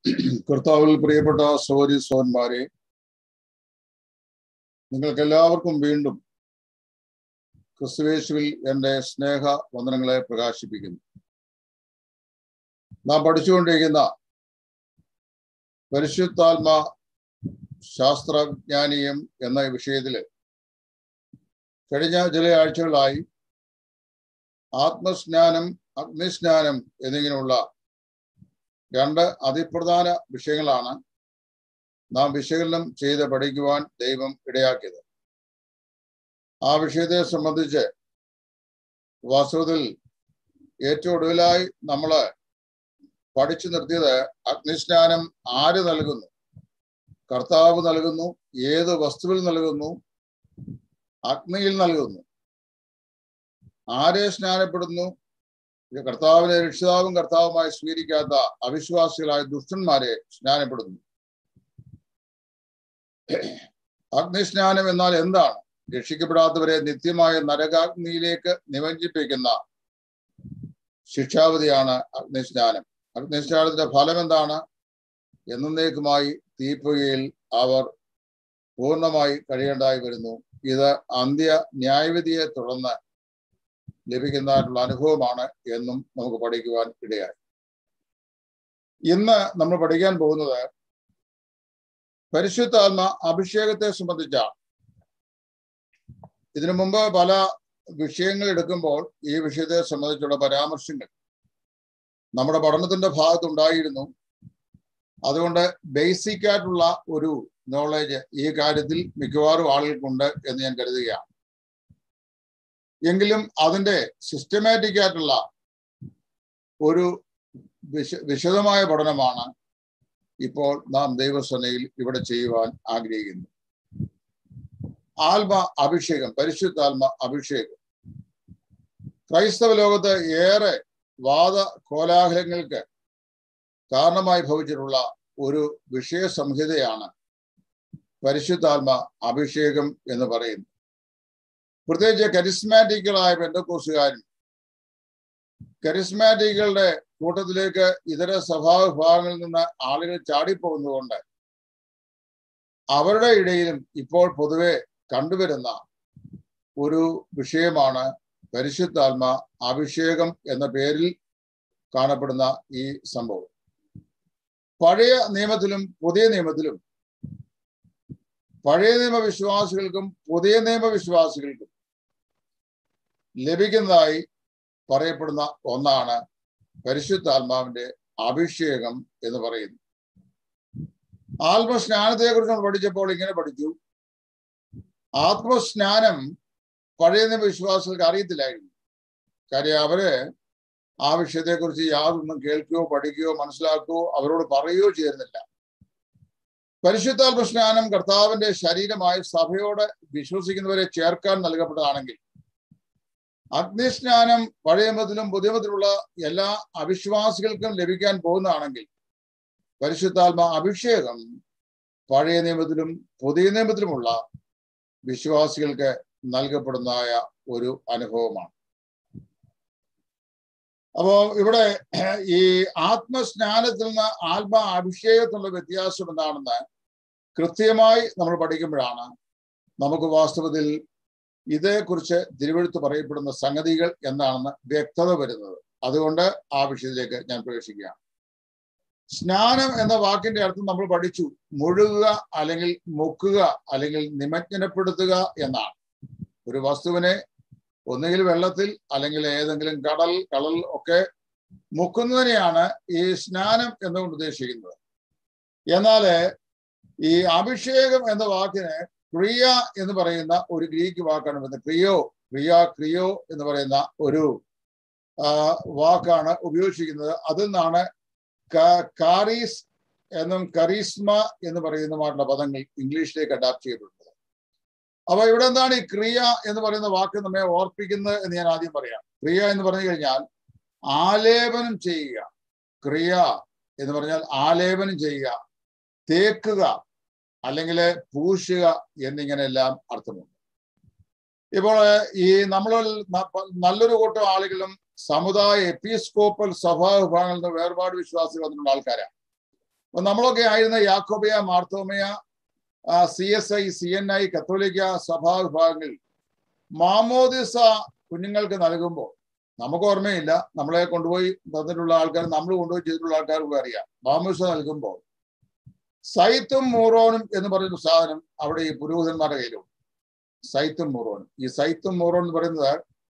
കർത്താവിൽ പ്രിയപ്പെട്ട സോരി സോന്മാരെ നിങ്ങൾക്ക് എല്ലാവർക്കും വീണ്ടും ക്രിസ്തുവേശുവിൽ എൻ്റെ സ്നേഹ വന്ദനങ്ങളെ പ്രകാശിപ്പിക്കുന്നു നാം പഠിച്ചുകൊണ്ടിരിക്കുന്ന പരിശുദ്ധാത്മ ശാസ്ത്രജ്ഞാനീയം എന്ന വിഷയത്തില് കഴിഞ്ഞ ചില ആഴ്ചകളായി ആത്മസ്നാനം അഗ്നിസ്നാനം എന്നിങ്ങനെയുള്ള രണ്ട് അതിപ്രധാന വിഷയങ്ങളാണ് നാം വിശകലനം ചെയ്ത് പഠിക്കുവാൻ ദൈവം ഇടയാക്കിയത് ആ വിഷയത്തെ സംബന്ധിച്ച് വാസ്തവത്തിൽ ഏറ്റവും ഒടുവിലായി നമ്മൾ പഠിച്ചു നിർത്തിയത് അഗ്നിസ്നാനം ആര് നൽകുന്നു കർത്താവ് നൽകുന്നു ഏത് വസ്തുവിൽ നൽകുന്നു അഗ്നിയിൽ നൽകുന്നു ആരെ സ്നാനപ്പെടുന്നു കർത്താവിനെ രക്ഷിതാവും കർത്താവുമായി സ്വീകരിക്കാത്ത അവിശ്വാസികളായ ദുഷ്ടന്മാരെ സ്നാനപ്പെടുന്നു അഗ്നിസ്നാനം എന്നാൽ എന്താണ് രക്ഷിക്കപ്പെടാത്തവരെ നിത്യമായ നരകാഗ്നിയിലേക്ക് നിമഞ്ജിപ്പിക്കുന്ന ശിക്ഷാവധിയാണ് അഗ്നിസ്നാനം അഗ്നിസ്നാനത്തിന്റെ ഫലം എന്താണ് എന്നേക്കുമായി തീപ്പുകയിൽ അവർ പൂർണ്ണമായി കഴിയേണ്ടതായി വരുന്നു ഇത് അന്ത്യ ന്യായവിധിയെ തുടർന്ന് ലഭിക്കുന്നതായിട്ടുള്ള അനുഭവമാണ് എന്നും നമുക്ക് പഠിക്കുവാൻ ഇടയായി ഇന്ന് നമ്മൾ പഠിക്കാൻ പോകുന്നത് പരിശുദ്ധാത്മ അഭിഷേകത്തെ സംബന്ധിച്ചാണ് ഇതിനു മുമ്പ് പല വിഷയങ്ങൾ എടുക്കുമ്പോൾ ഈ വിഷയത്തെ സംബന്ധിച്ചുള്ള പരാമർശങ്ങൾ നമ്മുടെ പഠനത്തിന്റെ ഭാഗത്തുണ്ടായിരുന്നു അതുകൊണ്ട് ബേസിക് ആയിട്ടുള്ള ഒരു നോളേജ് ഈ കാര്യത്തിൽ മിക്കവാറും ആളുകൾക്കുണ്ട് എന്ന് ഞാൻ കരുതുകയാണ് എങ്കിലും അതിന്റെ സിസ്റ്റമാറ്റിക് ആയിട്ടുള്ള ഒരു വിശ വിശദമായ പഠനമാണ് ഇപ്പോൾ നാം ദൈവസേനയിൽ ഇവിടെ ചെയ്യുവാൻ ആഗ്രഹിക്കുന്നു ആത്മ അഭിഷേകം പരിശുദ്ധാത്മ അഭിഷേകം ക്രൈസ്തവ ലോകത്ത് ഏറെ വാദ കോലാഹലങ്ങൾക്ക് കാരണമായി ഭവിച്ചിട്ടുള്ള ഒരു വിഷയ സംഹിതയാണ് പരിശുദ്ധാത്മ അഭിഷേകം എന്ന് പറയുന്നത് പ്രത്യേകിച്ച് കരിസ്മാറ്റിക്കുകളായ ബന്ധക്കോസുകാരും കരിസ്മാറ്റിക്കുകളുടെ കൂട്ടത്തിലേക്ക് ഇതര സഭാവിഭാഗങ്ങളിൽ നിന്ന് ആളുകൾ ചാടിപ്പോകുന്നതുകൊണ്ട് അവരുടെ ഇടയിലും ഇപ്പോൾ പൊതുവെ കണ്ടുവരുന്ന ഒരു വിഷയമാണ് പരിശുദ്ധാത്മ അഭിഷേകം എന്ന പേരിൽ കാണപ്പെടുന്ന ഈ സംഭവം പഴയ നിയമത്തിലും പുതിയ നിയമത്തിലും പഴയ നിയമ വിശ്വാസികൾക്കും പുതിയ നിയമ വിശ്വാസികൾക്കും ലഭിക്കുന്നതായി പറയപ്പെടുന്ന ഒന്നാണ് പരിശുദ്ധാത്മാവിന്റെ അഭിഷേകം എന്ന് പറയുന്നു ആത്മസ്നാനത്തെ കുറിച്ച് നമ്മൾ പഠിച്ചപ്പോൾ ഇങ്ങനെ പഠിച്ചു ആത്മസ്നാനം പഴയ നിയമ വിശ്വാസികൾക്ക് അറിയത്തില്ലായിരുന്നു കാര്യം അവര് ആ വിഷയത്തെക്കുറിച്ച് യാതൊന്നും കേൾക്കുകയോ പഠിക്കുകയോ മനസ്സിലാക്കുകയോ അവരോട് പറയുകയോ ചെയ്യുന്നില്ല പരിശുദ്ധാത്മ സ്നാനം കർത്താവിന്റെ ശരീരമായി സഭയോട് വിശ്വസിക്കുന്നവരെ ചേർക്കാൻ നൽകപ്പെട്ടതാണെങ്കിൽ അഗ്നിസ്നാനം പഴയമത്തിലും പുതിയമത്തിലുള്ള എല്ലാ അവിശ്വാസികൾക്കും ലഭിക്കാൻ പോകുന്നതാണെങ്കിൽ പരിശുദ്ധാത്മ അഭിഷേകം പഴയ നിയമത്തിലും പുതിയ നിയമത്തിലുമുള്ള വിശ്വാസികൾക്ക് നൽകപ്പെടുന്നതായ ഒരു അനുഭവമാണ് അപ്പോ ഇവിടെ ഈ ആത്മസ്നാനത്തിൽ നിന്ന് ആത്മ അഭിഷേകത്തിലുള്ള വ്യത്യാസം എന്താണെന്ന് കൃത്യമായി നമ്മൾ പഠിക്കുമ്പോഴാണ് നമുക്ക് വാസ്തവത്തിൽ ഇതേക്കുറിച്ച് തിരുവഴുത്ത് പറയപ്പെടുന്ന സംഗതികൾ എന്താണെന്ന് വ്യക്തത വരുന്നത് അതുകൊണ്ട് ആ വിഷയത്തിലേക്ക് ഞാൻ പ്രവേശിക്കുകയാണ് സ്നാനം എന്ന വാക്കിന്റെ അർത്ഥം നമ്മൾ പഠിച്ചു മുഴുകുക അല്ലെങ്കിൽ മുക്കുക അല്ലെങ്കിൽ നിമജ്ജനപ്പെടുത്തുക എന്നാണ് ഒരു വസ്തുവിനെ ഒന്നുകിൽ വെള്ളത്തിൽ അല്ലെങ്കിൽ ഏതെങ്കിലും കടൽ കളൽ ഒക്കെ മുക്കുന്നതിനെയാണ് ഈ സ്നാനം എന്നുകൊണ്ട് ഉദ്ദേശിക്കുന്നത് എന്നാല് ഈ അഭിഷേകം എന്ന വാക്കിന് ക്രിയ എന്ന് പറയുന്ന ഒരു ഗ്രീക്ക് വാക്കാണ് വരുന്നത് ക്രിയോ ക്രിയ ക്രിയോ എന്ന് പറയുന്ന ഒരു വാക്കാണ് ഉപയോഗിച്ചിരിക്കുന്നത് അതിൽ നിന്നാണ് കാറീസ് എന്നും കറീസ്മ എന്ന് പറയുന്നതുമായിട്ടുള്ള പദങ്ങൾ ഇംഗ്ലീഷിലേക്ക് അഡാപ്റ്റ് ചെയ്യപ്പെടുന്നത് അപ്പൊ ഇവിടെ എന്താണ് ഈ ക്രിയ എന്ന് പറയുന്ന വാക്ക് നമ്മെ ഓർപ്പിക്കുന്നത് എന്ന് ഞാൻ ആദ്യം പറയാം ക്രിയ എന്ന് പറഞ്ഞു കഴിഞ്ഞാൽ ആലേപനം ചെയ്യുക ക്രിയ എന്ന് പറഞ്ഞാൽ ആലേപനം ചെയ്യുക തേക്കുക അല്ലെങ്കിൽ പൂശുക എന്നിങ്ങനെയെല്ലാം അർത്ഥമുണ്ട് ഇപ്പോൾ ഈ നമ്മൾ നല്ലൊരു കൂട്ടം ആളുകളും സമുദായ എപ്പിസ്കോപ്പൽ സഭാ വിഭാഗങ്ങളിൽ നിന്ന് വേർപാട് വിശ്വാസികൾ വന്നിട്ടുള്ള ആൾക്കാരാണ് അപ്പൊ നമ്മളൊക്കെ ആയിരുന്ന യാക്കോബിയ മാർത്തോമയ C S I C N I കത്തോലിക്ക സഭാ വിഭാഗങ്ങളിൽ മാമോദിസ കുഞ്ഞുങ്ങൾക്ക് നൽകുമ്പോൾ നമുക്ക് ഓർമ്മയില്ല നമ്മളെ കൊണ്ടുപോയി തന്നിട്ടുള്ള ആൾക്കാർ നമ്മൾ കൊണ്ടുപോയി ചെയ്തിട്ടുള്ള ആൾക്കാർക്ക് അറിയാം മാമോദിസ നൽകുമ്പോൾ സൈത്തും മൂറോനും എന്ന് പറയുന്ന സാധനം അവിടെ ഈ പുരോഹിതന്മാരുടെ കയ്യിലുണ്ട് സൈത്തും മൂറോനും ഈ സൈത്തും മൂറോൻ എന്ന് പറയുന്നത്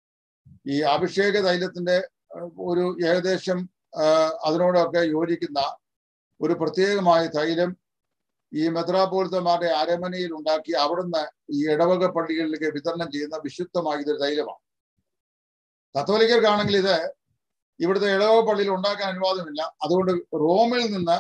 ഈ അഭിഷേക തൈലത്തിന്റെ ഒരു ഏകദേശം അതിനോടൊക്കെ യോജിക്കുന്ന ഒരു പ്രത്യേകമായ തൈലം ഈ മെത്രാപോലിത്തന്മാരുടെ അരമനയിൽ ഉണ്ടാക്കി അവിടുന്ന് ഈ ഇടവക പള്ളികളിലേക്ക് വിതരണം ചെയ്യുന്ന വിശുദ്ധമായ ഇതൊരു തൈലമാണ് കത്തോലിക്കർക്കാണെങ്കിൽ ഇത് ഇവിടുത്തെ ഇടവക പള്ളിയിൽ ഉണ്ടാക്കാൻ അനുവാദമില്ല അതുകൊണ്ട് റോമിൽ നിന്ന്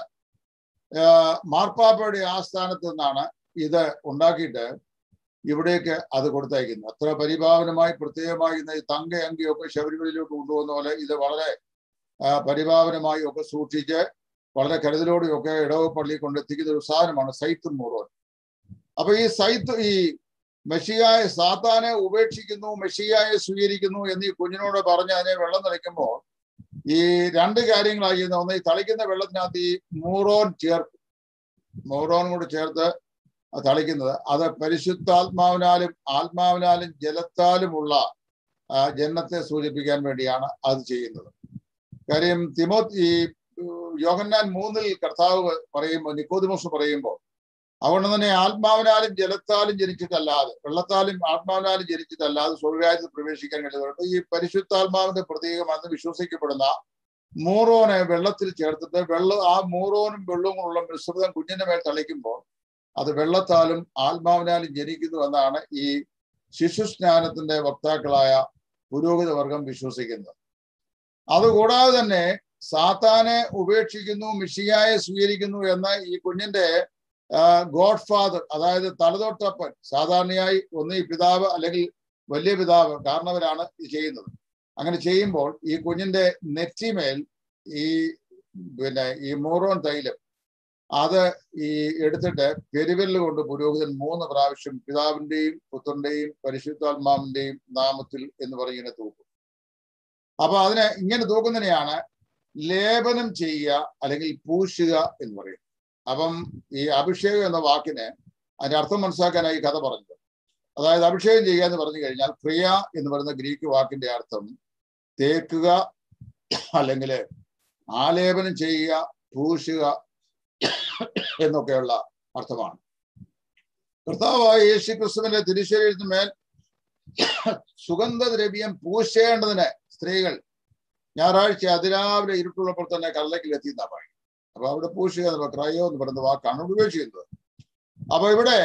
മാർപ്പാപ്പയുടെ ആസ്ഥാനത്ത് നിന്നാണ് ഇത് ഉണ്ടാക്കിയിട്ട് ഇവിടേക്ക് അത് കൊടുത്തയക്കുന്നത് അത്ര പരിഭാവനമായി പ്രത്യേകമായി ഈ തങ്ക അങ്കിയൊക്കെ ശബരിമലയിലോട്ട് കൊണ്ടുപോകുന്ന പോലെ ഇത് വളരെ പരിഭാവനമായി ഒക്കെ സൂക്ഷിച്ച് വളരെ കരുതലോടെയൊക്കെ ഇടവ പള്ളി കൊണ്ടെത്തിക്കുന്ന ഒരു സാധനമാണ് സൈത്തും മുറോൻ അപ്പൊ ഈ സൈത്ത് ഈ മെഷിയായ സാത്താനെ ഉപേക്ഷിക്കുന്നു മെഷിയായെ സ്വീകരിക്കുന്നു എന്ന് ഈ കുഞ്ഞിനോട് പറഞ്ഞ് അതിനെ വെള്ളം തളിക്കുമ്പോൾ ഈ രണ്ട് കാര്യങ്ങളായി ചെയ്യുന്ന ഒന്ന് ഈ തളിക്കുന്ന വെള്ളത്തിനകത്ത് ഈ മൂറോൻ ചേർക്കും മൂറോൻ കൂടി ചേർത്ത് തളിക്കുന്നത് അത് പരിശുദ്ധാത്മാവിനാലും ആത്മാവിനാലും ജലത്താലുമുള്ള ജന്മത്തെ സൂചിപ്പിക്കാൻ വേണ്ടിയാണ് അത് ചെയ്യുന്നത് കാര്യം തിമോ ഈ യോഹന്നാൻ മൂന്നിൽ കർത്താവ് പറയുമ്പോൾ നിക്കോദിമോസ് പറയുമ്പോൾ അതുകൊണ്ട് തന്നെ ആത്മാവിനാലും ജലത്താലും ജനിച്ചിട്ടല്ലാതെ വെള്ളത്താലും ആത്മാവിനാലും ജനിച്ചിട്ടല്ലാതെ സ്വർഗരാജ്യത്തിൽ പ്രവേശിക്കാൻ കഴിയുന്നുണ്ട് ഈ പരിശുദ്ധാത്മാവിന്റെ പ്രതീകമെന്ന് വിശ്വസിക്കപ്പെടുന്ന മൂറോനെ വെള്ളത്തിൽ ചേർത്തിട്ട് വെള്ളം ആ മൂറോനും വെള്ളവും ഉള്ള മിശ്രിതം കുഞ്ഞിന്റെ മേൽ തളിക്കുമ്പോൾ അത് വെള്ളത്താലും ആത്മാവിനാലും ജനിക്കുന്നു എന്നാണ് ഈ ശിശുസ്നാനത്തിന്റെ വക്താക്കളായ പുരോഹിത വർഗം വിശ്വസിക്കുന്നത് അതുകൂടാതെ തന്നെ സാത്താനെ ഉപേക്ഷിക്കുന്നു മിഷിയായെ സ്വീകരിക്കുന്നു എന്ന ഈ കുഞ്ഞിന്റെ ഗോഡ് ഫാദർ അതായത് തലതൊട്ടപ്പൻ സാധാരണയായി ഒന്ന് ഈ പിതാവ് അല്ലെങ്കിൽ വലിയ പിതാവ് കാരണവരാണ് ഇത് ചെയ്യുന്നത് അങ്ങനെ ചെയ്യുമ്പോൾ ഈ കുഞ്ഞിന്റെ നെറ്റിമേൽ ഈ പിന്നെ ഈ മൂറോൻ തൈലം അത് ഈ എടുത്തിട്ട് പെരുവിരൽ കൊണ്ട് പുരോഹിതൻ മൂന്ന് പ്രാവശ്യം പിതാവിന്റെയും പുത്രന്റെയും പരിശുദ്ധാത്മാവിന്റെയും നാമത്തിൽ എന്ന് പറഞ്ഞിങ്ങനെ തൂക്കും അപ്പൊ അതിനെ ഇങ്ങനെ തൂക്കുന്നതിനെയാണ് ലേപനം ചെയ്യുക അല്ലെങ്കിൽ പൂശുക എന്ന് പറയും അപ്പം ഈ അഭിഷേകം എന്ന വാക്കിന് അതിന്റെ അർത്ഥം മനസ്സിലാക്കാനായി കഥ പറഞ്ഞത് അതായത് അഭിഷേകം ചെയ്യുക എന്ന് പറഞ്ഞു കഴിഞ്ഞാൽ ക്രിയ എന്ന് പറയുന്ന ഗ്രീക്ക് വാക്കിന്റെ അർത്ഥം തേക്കുക അല്ലെങ്കിൽ ആലേപനം ചെയ്യുക പൂശുക എന്നൊക്കെയുള്ള അർത്ഥമാണ് കർത്താവായ യേശു ക്രിസ്തുവിന്റെ തിരുശരീരത്തിന് മേൽ സുഗന്ധദ്രവ്യം പൂശേണ്ടതിന് സ്ത്രീകൾ ഞായറാഴ്ച അതിരാവിലെ ഇരുട്ടുള്ളപ്പോൾ തന്നെ കല്ലക്കിൽ എത്തിയെന്നാ പറയും അപ്പൊ അവിടെ പൂശുക എന്ന് ക്രയോ എന്ന് പറയുന്ന വാക്കാണ് ഉപയോഗിച്ചിരുന്നത് അപ്പൊ ഇവിടെ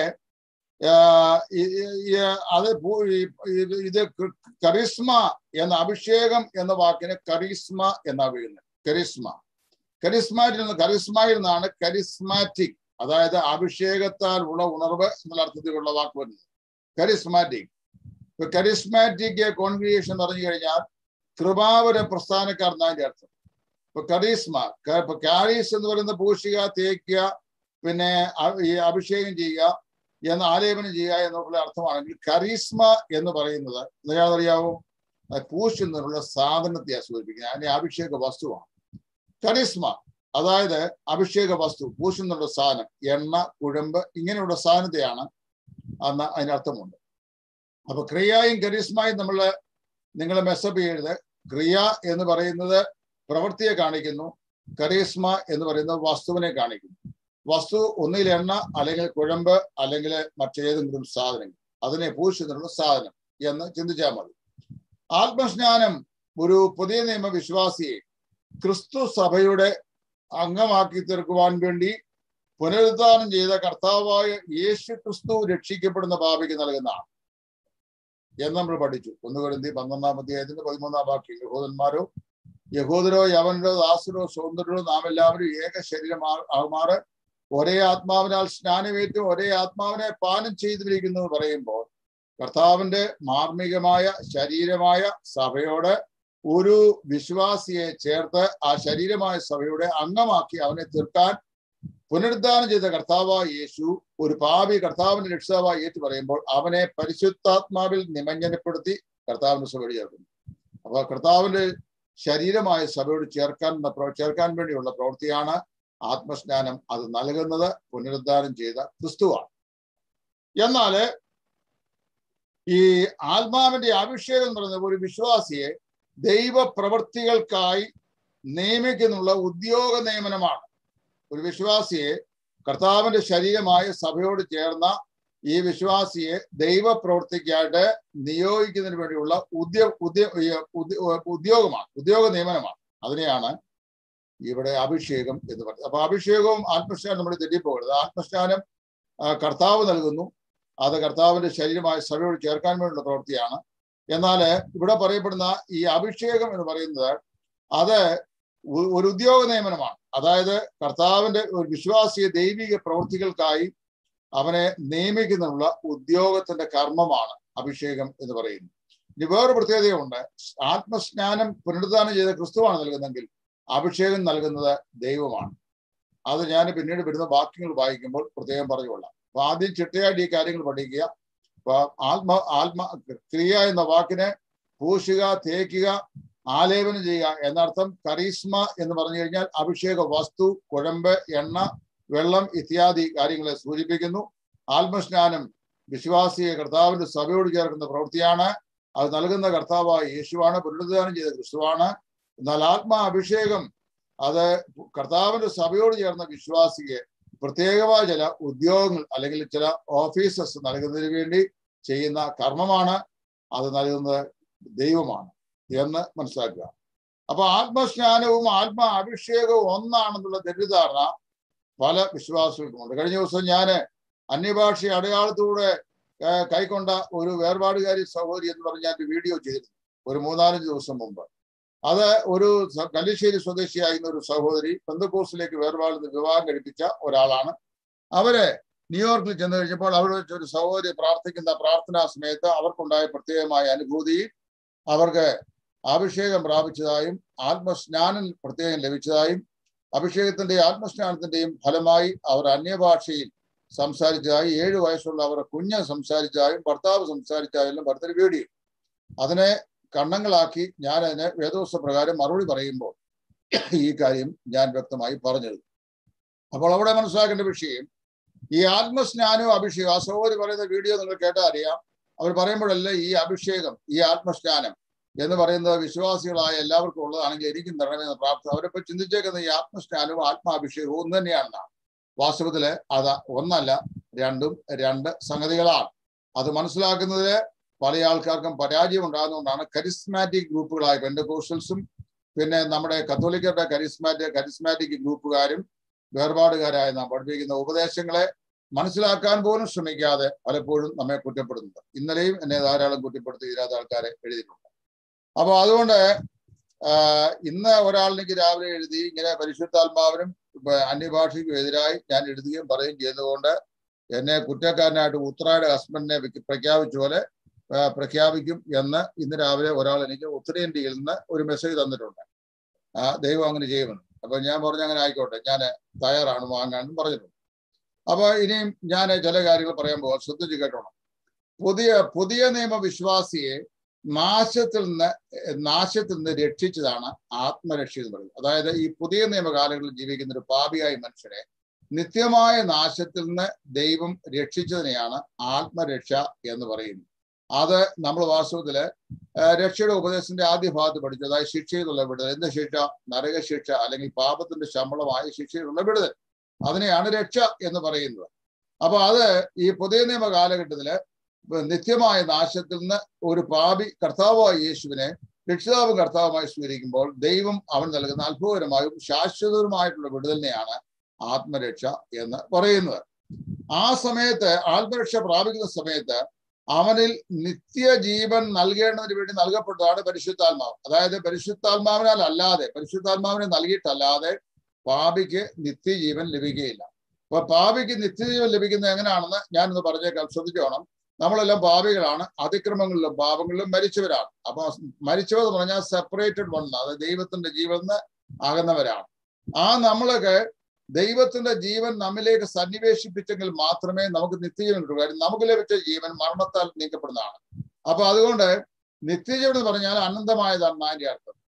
അത് ഇത് കറിസ്മ എന്ന അഭിഷേകം എന്ന വാക്കിന് കറിസ്മ എന്നാ വീഴുന്നത് കരിസ്മ കരിസ്മാറ്റിൽ നിന്ന് കരിസ്മയിൽ നിന്നാണ് കരിസ്മാറ്റിക് അതായത് അഭിഷേകത്താൽ ഉള്ള ഉണർവ് എന്നുള്ള അർത്ഥത്തിലുള്ള വാക്ക് വരുന്നത് കരിസ്മാറ്റിക് ഇപ്പൊ കരിസ്മാറ്റിക് കോൺഗ്രിഗേഷൻ എന്ന് പറഞ്ഞു കഴിഞ്ഞാൽ കൃപാവര പ്രസ്ഥാനക്കാർ എന്നതിന്റെ അർത്ഥം ഇപ്പൊ കരീസ്മ ഇപ്പൊ കാരീസ് എന്ന് പറയുന്ന പൂശിക തേക്കുക പിന്നെ ഈ അഭിഷേകം ചെയ്യുക എന്ന് ആലേപനം ചെയ്യുക എന്നുള്ള അർത്ഥമാണെങ്കിൽ കരീസ്മ എന്ന് പറയുന്നത് എന്താണെന്നറിയാവോ പൂശുന്നതിനുള്ള സാധനത്തെയാണ് സൂചിപ്പിക്കുന്നത് അതിന്റെ അഭിഷേക വസ്തുവാണ് കരീസ്മ അതായത് അഭിഷേക വസ്തു പൂശുന്നുള്ള സാധനം എണ്ണ കുഴമ്പ് ഇങ്ങനെയുള്ള സാധനത്തെയാണ് അന്ന് അതിന് അർത്ഥമുണ്ട് അപ്പൊ ക്രിയായും കരീസ്മയും നമ്മൾ നിങ്ങൾ മെസ്സപ്പ് ചെയ്യരുത് ക്രിയ എന്ന് പറയുന്നത് പ്രവൃത്തിയെ കാണിക്കുന്നു കരീസ്മ എന്ന് പറയുന്നത് വസ്തുവിനെ കാണിക്കുന്നു വസ്തു ഒന്നിൽ എണ്ണ അല്ലെങ്കിൽ കുഴമ്പ് അല്ലെങ്കിൽ മറ്റേതെങ്കിലും സാധനങ്ങൾ അതിനെ പൂശുന്നുള്ള സാധനം എന്ന് ചിന്തിച്ചാൽ മതി ആത്മസ്നാനം ഒരു പുതിയ നിയമ വിശ്വാസിയെ ക്രിസ്തു സഭയുടെ അംഗമാക്കി തീർക്കുവാൻ വേണ്ടി പുനരുദ്ധാനം ചെയ്ത കർത്താവായ യേശു ക്രിസ്തു രക്ഷിക്കപ്പെടുന്ന പാപിക്ക് നൽകുന്നതാണ് എന്ന് നമ്മൾ പഠിച്ചു ഒന്ന് കരുതി പന്ത്രണ്ടാം അധ്യായത്തിന്റെ പതിമൂന്നാം വാക്യം യഹൂദന്മാരോ യഹൂദരോ യവനരോ ദാസരോ സ്വതന്ത്രരോ നാം എല്ലാവരും ഏക ശരീരം ആകുമാറ് ഒരേ ആത്മാവിനാൽ സ്നാനമേറ്റും ഒരേ ആത്മാവിനെ പാനം ചെയ്തിരിക്കുന്നു എന്ന് പറയുമ്പോൾ കർത്താവിന്റെ മാർമികമായ ശരീരമായ സഭയോട് ഒരു വിശ്വാസിയെ ചേർത്ത് ആ ശരീരമായ സഭയുടെ അംഗമാക്കി അവനെ തീർക്കാൻ പുനരുദ്ധാനം ചെയ്ത കർത്താവായ യേശു ഒരു പാപി കർത്താവിന്റെ രക്ഷിതാവായി ഏറ്റു പറയുമ്പോൾ അവനെ പരിശുദ്ധാത്മാവിൽ നിമഞ്ജനപ്പെടുത്തി കർത്താവിന്റെ സഭയോട് ചേർക്കുന്നു അപ്പൊ കർത്താവിന്റെ ശരീരമായ സഭയോട് ചേർക്കാൻ ചേർക്കാൻ വേണ്ടിയുള്ള പ്രവൃത്തിയാണ് ആത്മസ്നാനം അത് നൽകുന്നത് പുനരുദ്ധാനം ചെയ്ത ക്രിസ്തുവാണ് എന്നാല് ഈ ആത്മാവിന്റെ അഭിഷേകം എന്ന് പറയുന്നത് ഒരു വിശ്വാസിയെ ദൈവ പ്രവൃത്തികൾക്കായി നിയമിക്കുന്നുള്ള ഉദ്യോഗ നിയമനമാണ് ഒരു വിശ്വാസിയെ കർത്താവിന്റെ ശരീരമായ സഭയോട് ചേർന്ന ഈ വിശ്വാസിയെ ദൈവ പ്രവൃത്തിക്കായിട്ട് നിയോഗിക്കുന്നതിന് വേണ്ടിയുള്ള ഉദ്യോ ഉദ്യോ ഉദ്യോഗമാണ് ഉദ്യോഗ നിയമനമാണ് അതിനെയാണ് ഇവിടെ അഭിഷേകം എന്ന് പറയുന്നത് അപ്പൊ അഭിഷേകവും ആത്മസ്നാനം നമ്മൾ തെറ്റിപ്പോകരുത് ആത്മസ്നാനം കർത്താവ് നൽകുന്നു അത് കർത്താവിന്റെ ശരീരമായ സഭയോട് ചേർക്കാൻ വേണ്ടിയുള്ള പ്രവൃത്തിയാണ് എന്നാൽ ഇവിടെ പറയപ്പെടുന്ന ഈ അഭിഷേകം എന്ന് പറയുന്നത് അത് ഒരു ഉദ്യോഗ നിയമനമാണ് അതായത് കർത്താവിന്റെ ഒരു വിശ്വാസിയെ ദൈവിക പ്രവൃത്തികൾക്കായി അവനെ നിയമിക്കുന്നതിനുള്ള ഉദ്യോഗത്തിന്റെ കർമ്മമാണ് അഭിഷേകം എന്ന് പറയുന്നത് ഇനി വേറൊരു പ്രത്യേകതയുണ്ട് ആത്മസ്നാനം പുനരുദ്ധാനം ചെയ്ത ക്രിസ്തുവാണ് നൽകുന്നതെങ്കിൽ അഭിഷേകം നൽകുന്നത് ദൈവമാണ് അത് ഞാൻ പിന്നീട് വരുന്ന വാക്യങ്ങൾ വായിക്കുമ്പോൾ പ്രത്യേകം പറഞ്ഞുകൊള്ളാം അപ്പൊ ആദ്യം ചിട്ടയായിട്ട് ഈ കാര്യങ്ങൾ പഠിക്കുക അപ്പൊ ആത്മ ആത്മ ക്രിയ എന്ന വാക്കിനെ പൂശുക തേക്കുക ആലേപനം ചെയ്യുക എന്നർത്ഥം കരീസ്മ എന്ന് പറഞ്ഞു കഴിഞ്ഞാൽ അഭിഷേക വസ്തു കുഴമ്പ് എണ്ണ വെള്ളം ഇത്യാദി കാര്യങ്ങളെ സൂചിപ്പിക്കുന്നു ആത്മസ്നാനം വിശ്വാസിയെ കർത്താവിന്റെ സഭയോട് ചേർക്കുന്ന പ്രവൃത്തിയാണ് അത് നൽകുന്ന കർത്താവായ യേശുവാണ് പുനരുദ്ധാനം ചെയ്ത ക്രിസ്തുവാണ് എന്നാൽ ആത്മാ അഭിഷേകം അത് കർത്താവിന്റെ സഭയോട് ചേർന്ന വിശ്വാസിയെ പ്രത്യേകമായ ചില ഉദ്യോഗങ്ങൾ അല്ലെങ്കിൽ ചില ഓഫീസസ് നൽകുന്നതിന് വേണ്ടി ചെയ്യുന്ന കർമ്മമാണ് അത് നൽകുന്നത് ദൈവമാണ് എന്ന് മനസ്സിലാക്കുക അപ്പൊ ആത്മസ്നാനവും ആത്മാ അഭിഷേകവും ഒന്നാണെന്നുള്ള തെറ്റിദ്ധാരണ പല വിശ്വാസികൾക്കുമുണ്ട് കഴിഞ്ഞ ദിവസം ഞാൻ അന്യഭാഷ അടയാളത്തൂടെ കൈക്കൊണ്ട ഒരു വേർപാടുകാരി സഹോദരി എന്ന് പറഞ്ഞ ഞാൻ വീഡിയോ ചെയ്തിരുന്നു ഒരു മൂന്നാലഞ്ച് ദിവസം മുമ്പ് അത് ഒരു കല്ലിശ്ശേരി സ്വദേശിയായിരുന്ന ഒരു സഹോദരി പെന്തക്കോസിലേക്ക് വേർപാട് വിവാഹം കഴിപ്പിച്ച ഒരാളാണ് അവര് ന്യൂയോർക്കിൽ ചെന്ന് കഴിഞ്ഞപ്പോൾ അവിടെ വെച്ച് ഒരു സഹോദരി പ്രാർത്ഥിക്കുന്ന പ്രാർത്ഥനാ സമയത്ത് അവർക്കുണ്ടായ പ്രത്യേകമായ അനുഭൂതി അവർക്ക് അഭിഷേകം പ്രാപിച്ചതായും ആത്മസ്നാനം പ്രത്യേകം ലഭിച്ചതായും അഭിഷേകത്തിന്റെയും ആത്മസ്നാനത്തിന്റെയും ഫലമായി അവർ അന്യഭാഷയിൽ സംസാരിച്ചതായി ഏഴു വയസ്സുള്ള അവരുടെ കുഞ്ഞ് സംസാരിച്ചതായും ഭർത്താവ് സംസാരിച്ചതായും ഭർത്തര് വീഡിയോ അതിനെ കണ്ണങ്ങളാക്കി ഞാൻ അതിന് വേദോത്സ പ്രകാരം മറുപടി പറയുമ്പോൾ ഈ കാര്യം ഞാൻ വ്യക്തമായി പറഞ്ഞത് അപ്പോൾ അവിടെ മനസ്സിലാക്കേണ്ട വിഷയം ഈ ആത്മസ്നാനവും അഭിഷേകം ആ സഹോദരി പറയുന്ന വീഡിയോ നിങ്ങൾ കേട്ടാൽ അറിയാം അവർ പറയുമ്പോഴല്ല ഈ അഭിഷേകം ഈ ആത്മസ്നാനം എന്ന് പറയുന്നത് വിശ്വാസികളായ എല്ലാവർക്കും ഉള്ളതാണെങ്കിൽ എനിക്കും തരണമെന്ന പ്രാർത്ഥന അവരിപ്പോ ചിന്തിച്ചേക്കുന്ന ഈ ആത്മസ്നാനവും ആത്മാഭിഷേകവും ഒന്ന് തന്നെയാണെന്നാണ് വാസ്തവത്തില് അത് ഒന്നല്ല രണ്ടും രണ്ട് സംഗതികളാണ് അത് മനസ്സിലാക്കുന്നതില് പല ആൾക്കാർക്കും പരാജയം ഉണ്ടാകുന്നതുകൊണ്ടാണ് കരിസ്മാറ്റിക് ഗ്രൂപ്പുകളായ പെൻഡകോസ്റ്റൽസും പിന്നെ നമ്മുടെ കത്തോലിക്കരുടെ കരിസ്മാറ്റിക് കരിസ്മാറ്റിക് ഗ്രൂപ്പുകാരും വേർപാടുകാരായ നാം പഠിപ്പിക്കുന്ന ഉപദേശങ്ങളെ മനസ്സിലാക്കാൻ പോലും ശ്രമിക്കാതെ പലപ്പോഴും നമ്മെ കുറ്റപ്പെടുന്നുണ്ട് ഇന്നലെയും എന്നെ ധാരാളം കുറ്റപ്പെടുത്തി ഇതിനകത്ത് ആൾക്കാരെ എഴുതിയിട്ടുണ്ട് അപ്പൊ അതുകൊണ്ട് ഇന്ന് ഒരാളിലേക്ക് രാവിലെ എഴുതി ഇങ്ങനെ പരിശുദ്ധാത്മാവിനും അന്യഭാഷയ്ക്കും എതിരായി ഞാൻ എഴുതുകയും പറയുകയും ചെയ്തുകൊണ്ട് എന്നെ കുറ്റക്കാരനായിട്ട് ഉത്തരായുടെ ഹസ്ബൻഡിനെ പ്രഖ്യാപിച്ച പോലെ പ്രഖ്യാപിക്കും എന്ന് ഇന്ന് രാവിലെ ഒരാൾ എനിക്ക് ഉത്തരേന്ത്യയിൽ നിന്ന് ഒരു മെസ്സേജ് തന്നിട്ടുണ്ട് ആ ദൈവം അങ്ങനെ ചെയ്യുമെന്ന് അപ്പൊ ഞാൻ പറഞ്ഞു അങ്ങനെ ആയിക്കോട്ടെ ഞാൻ തയ്യാറാണ് വാങ്ങാനും പറഞ്ഞിട്ടുണ്ട് അപ്പൊ ഇനിയും ഞാൻ ചില കാര്യങ്ങൾ പറയാൻ പോകാം ശ്രദ്ധിച്ച് കേട്ടോണം പുതിയ പുതിയ നിയമ വിശ്വാസിയെ നാശത്തിൽ നിന്ന് നാശത്തിൽ നിന്ന് രക്ഷിച്ചതാണ് ആത്മരക്ഷ എന്ന് പറയുന്നത് അതായത് ഈ പുതിയ നിയമകാലങ്ങളിൽ ജീവിക്കുന്ന ഒരു പാപിയായ മനുഷ്യനെ നിത്യമായ നാശത്തിൽ നിന്ന് ദൈവം രക്ഷിച്ചതിനെയാണ് ആത്മരക്ഷ എന്ന് പറയുന്നത് അത് നമ്മൾ വാസ്തവത്തില് രക്ഷയുടെ ഉപദേശത്തിന്റെ ആദ്യ ഭാഗത്ത് പഠിച്ചു അതായത് ശിക്ഷയിലുള്ള വിടുതൽ എന്ത് ശിക്ഷ നരകശിക്ഷ അല്ലെങ്കിൽ പാപത്തിന്റെ ശമ്പളമായ ശിക്ഷയിലുള്ള വിടുതൽ അതിനെയാണ് രക്ഷ എന്ന് പറയുന്നത് അപ്പൊ അത് ഈ പുതിയ നിയമ കാലഘട്ടത്തില് നിത്യമായ നാശത്തിൽ നിന്ന് ഒരു പാപി കർത്താവായ യേശുവിനെ രക്ഷിതാവും കർത്താവുമായി സ്വീകരിക്കുമ്പോൾ ദൈവം അവൻ നൽകുന്ന അത്ഭുതകരമായും ശാശ്വതവുമായിട്ടുള്ള വിടുതലിനെയാണ് ആത്മരക്ഷ എന്ന് പറയുന്നത് ആ സമയത്ത് ആത്മരക്ഷ പ്രാപിക്കുന്ന സമയത്ത് അവനിൽ നിത്യജീവൻ നൽകേണ്ടതിന് വേണ്ടി നൽകപ്പെട്ടതാണ് പരിശുദ്ധാത്മാവ് അതായത് പരിശുദ്ധാത്മാവിനാൽ അല്ലാതെ പരിശുദ്ധാത്മാവിനെ നൽകിയിട്ടല്ലാതെ പാപിക്ക് നിത്യജീവൻ ലഭിക്കുകയില്ല അപ്പൊ പാപിക്ക് നിത്യജീവൻ ലഭിക്കുന്നത് എങ്ങനെയാണെന്ന് ഞാനൊന്ന് പറഞ്ഞേക്കാം ശ്രദ്ധിച്ചോണം നമ്മളെല്ലാം പാപികളാണ് അതിക്രമങ്ങളിലും പാപങ്ങളിലും മരിച്ചവരാണ് അപ്പൊ മരിച്ചവെന്ന് പറഞ്ഞാൽ സെപ്പറേറ്റഡ് വൺ അത് ദൈവത്തിന്റെ ജീവൻ ആകുന്നവരാണ് ആ നമ്മളൊക്കെ ദൈവത്തിന്റെ ജീവൻ നമ്മിലേക്ക് സന്നിവേശിപ്പിച്ചെങ്കിൽ മാത്രമേ നമുക്ക് നിത്യജീവൻ കിട്ടൂ കാര്യം നമുക്ക് ലഭിച്ച ജീവൻ മരണത്താൽ നീക്കപ്പെടുന്നതാണ് അപ്പൊ അതുകൊണ്ട് നിത്യജീവൻ എന്ന് പറഞ്ഞാൽ അനന്തമായതാണ് അതിന്റെ അർത്ഥം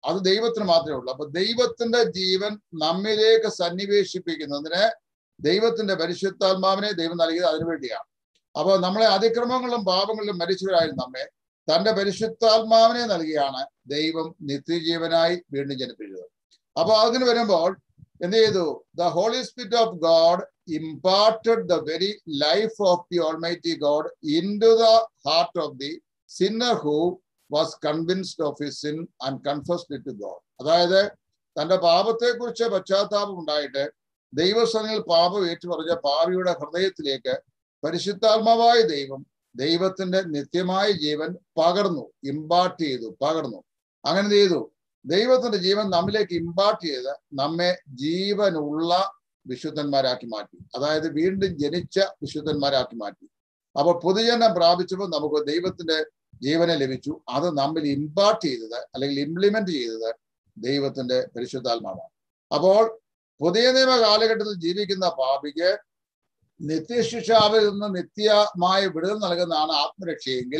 അത് ദൈവത്തിന് മാത്രമേ ഉള്ളൂ അപ്പൊ ദൈവത്തിന്റെ ജീവൻ നമ്മിലേക്ക് സന്നിവേശിപ്പിക്കുന്നതിന് ദൈവത്തിന്റെ പരിശുദ്ധാത്മാവിനെ ദൈവം നൽകിയത് അതിനുവേണ്ടിയാണ് അപ്പൊ നമ്മളെ അതിക്രമങ്ങളിലും പാപങ്ങളിലും മരിച്ചവരായിരുന്നു നമ്മെ തന്റെ പരിശുദ്ധാത്മാവിനെ നൽകിയാണ് ദൈവം നിത്യജീവനായി വീണ്ടും ജനിപ്പിച്ചത് അപ്പൊ അതിന് വരുമ്പോൾ എന്ത് ചെയ്തു the holy spirit of God imparted the very life of the almighty God into the heart of the sinner who was convinced of his sin and confessed it to God അതായത് തന്റെ പാപത്തെക്കുറിച്ച് പശ്ചാത്താപം ഉണ്ടായിട്ട് ദൈവസനിൽ പാപം ഏറ്റുപറഞ്ഞ പാവിയുടെ ഹൃദയത്തിലേക്ക് പരിശുദ്ധാത്മാവായ ദൈവം ദൈവത്തിന്റെ നിത്യമായ ജീവൻ പകർന്നു ഇമ്പാർട്ട് ചെയ്തു പകർന്നു അങ്ങനെ ചെയ്തു ദൈവത്തിന്റെ ജീവൻ നമ്മിലേക്ക് ഇമ്പാർട്ട് ചെയ്ത് നമ്മെ ജീവനുള്ള വിശുദ്ധന്മാരാക്കി മാറ്റി അതായത് വീണ്ടും ജനിച്ച വിശുദ്ധന്മാരാക്കി മാറ്റി അപ്പൊ പൊതുജനം പ്രാപിച്ചപ്പോൾ നമുക്ക് ദൈവത്തിന്റെ ജീവനെ ലഭിച്ചു അത് നമ്മിൽ ഇമ്പാർട്ട് ചെയ്തത് അല്ലെങ്കിൽ ഇംപ്ലിമെന്റ് ചെയ്തത് ദൈവത്തിന്റെ പരിശുദ്ധാത്മാവാണ് അപ്പോൾ പുതിയ നിയമ കാലഘട്ടത്തിൽ ജീവിക്കുന്ന പാപിക്ക് നിത്യശിക്ഷാവിൽ നിന്ന് നിത്യമായ വിടുതൽ നൽകുന്നതാണ് ആത്മരക്ഷയെങ്കിൽ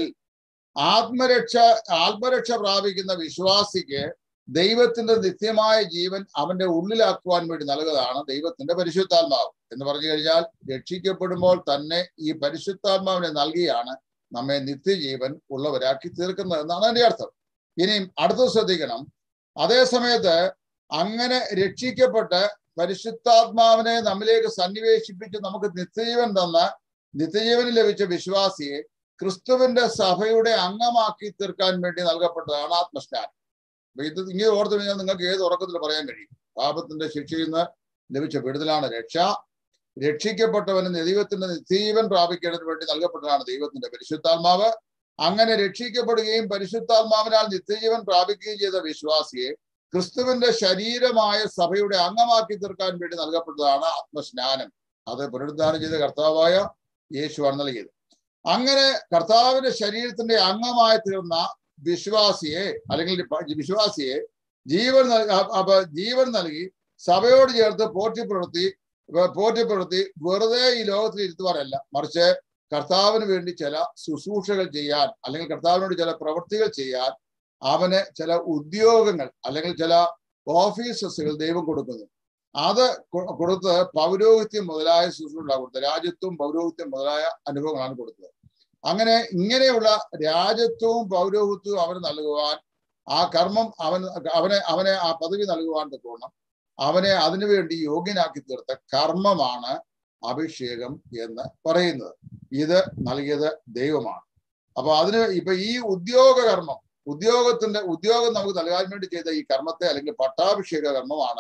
ആത്മരക്ഷ ആത്മരക്ഷ പ്രാപിക്കുന്ന വിശ്വാസിക്ക് ദൈവത്തിന്റെ നിത്യമായ ജീവൻ അവന്റെ ഉള്ളിലാക്കുവാൻ വേണ്ടി നൽകുന്നതാണ് ദൈവത്തിന്റെ പരിശുദ്ധാത്മാവ് എന്ന് പറഞ്ഞു കഴിഞ്ഞാൽ രക്ഷിക്കപ്പെടുമ്പോൾ തന്നെ ഈ പരിശുദ്ധാത്മാവിനെ നൽകിയാണ് നമ്മെ നിത്യജീവൻ ഉള്ളവരാക്കി തീർക്കുന്നത് എന്നാണ് എന്റെ അർത്ഥം ഇനിയും അടുത്ത ശ്രദ്ധിക്കണം അതേ സമയത്ത് അങ്ങനെ രക്ഷിക്കപ്പെട്ട് പരിശുദ്ധാത്മാവിനെ നമ്മിലേക്ക് സന്നിവേശിപ്പിച്ച് നമുക്ക് നിത്യജീവൻ തന്ന നിത്യജീവന് ലഭിച്ച വിശ്വാസിയെ ക്രിസ്തുവിന്റെ സഭയുടെ അംഗമാക്കി തീർക്കാൻ വേണ്ടി നൽകപ്പെട്ടതാണ് ആത്മസ്നാനം അപ്പൊ ഇത് ഇങ്ങനെ ഓർത്തു കഴിഞ്ഞാൽ നിങ്ങൾക്ക് ഏത് ഉറക്കത്തിൽ പറയാൻ കഴിയും പാപത്തിന്റെ ശിക്ഷയിൽ നിന്ന് ലഭിച്ച വിടുതലാണ് രക്ഷ രക്ഷിക്കപ്പെട്ടവന് ദൈവത്തിന്റെ നിത്യജീവൻ പ്രാപിക്കേണ്ടതിന് വേണ്ടി നൽകപ്പെട്ടതാണ് ദൈവത്തിന്റെ പരിശുദ്ധാത്മാവ് അങ്ങനെ രക്ഷിക്കപ്പെടുകയും പരിശുദ്ധാത്മാവിനാൽ നിത്യജീവൻ പ്രാപിക്കുകയും ചെയ്ത വിശ്വാസിയെ ക്രിസ്തുവിന്റെ ശരീരമായ സഭയുടെ അംഗമാക്കി തീർക്കാൻ വേണ്ടി നൽകപ്പെട്ടതാണ് ആത്മസ്നാനം അത് പുനരുദ്ധാനം ചെയ്ത കർത്താവായ യേശുവാണ് നൽകിയത് അങ്ങനെ കർത്താവിന്റെ ശരീരത്തിന്റെ അംഗമായി തീർന്ന വിശ്വാസിയെ അല്ലെങ്കിൽ വിശ്വാസിയെ ജീവൻ അപ്പൊ ജീവൻ നൽകി സഭയോട് ചേർത്ത് പോറ്റിപ്പുറത്തി പോറ്റിപ്പുറത്തി വെറുതെ ഈ ലോകത്തിൽ ഇരുത്തുവാനല്ല മറിച്ച് കർത്താവിന് വേണ്ടി ചില ശുശ്രൂഷകൾ ചെയ്യാൻ അല്ലെങ്കിൽ കർത്താവിനോട് ചില പ്രവൃത്തികൾ ചെയ്യാൻ അവന് ചില ഉദ്യോഗങ്ങൾ അല്ലെങ്കിൽ ചില ഓഫീസസുകൾ ദൈവം കൊടുക്കുന്നു അത് കൊടുത്ത് പൗരോഹിത്യം മുതലായ ശുശ്രൂഷകളാണ് കൊടുത്തത് രാജ്യത്വം പൗരോഹിത്യം മുതലായ അനുഭവങ്ങളാണ് കൊടുത്തത് അങ്ങനെ ഇങ്ങനെയുള്ള രാജ്യത്വവും പൗരോഹിത്യവും അവന് നൽകുവാൻ ആ കർമ്മം അവൻ അവനെ അവനെ ആ പദവി നൽകുവാൻ തക്കോണം അവനെ അതിനുവേണ്ടി യോഗ്യനാക്കി തീർത്ത കർമ്മമാണ് അഭിഷേകം എന്ന് പറയുന്നത് ഇത് നൽകിയത് ദൈവമാണ് അപ്പൊ അതിന് ഇപ്പൊ ഈ ഉദ്യോഗ കർമ്മം ഉദ്യോഗത്തിന്റെ ഉദ്യോഗം നമുക്ക് നൽകാൻ വേണ്ടി ചെയ്ത ഈ കർമ്മത്തെ അല്ലെങ്കിൽ പട്ടാഭിഷേക കർമ്മമാണ്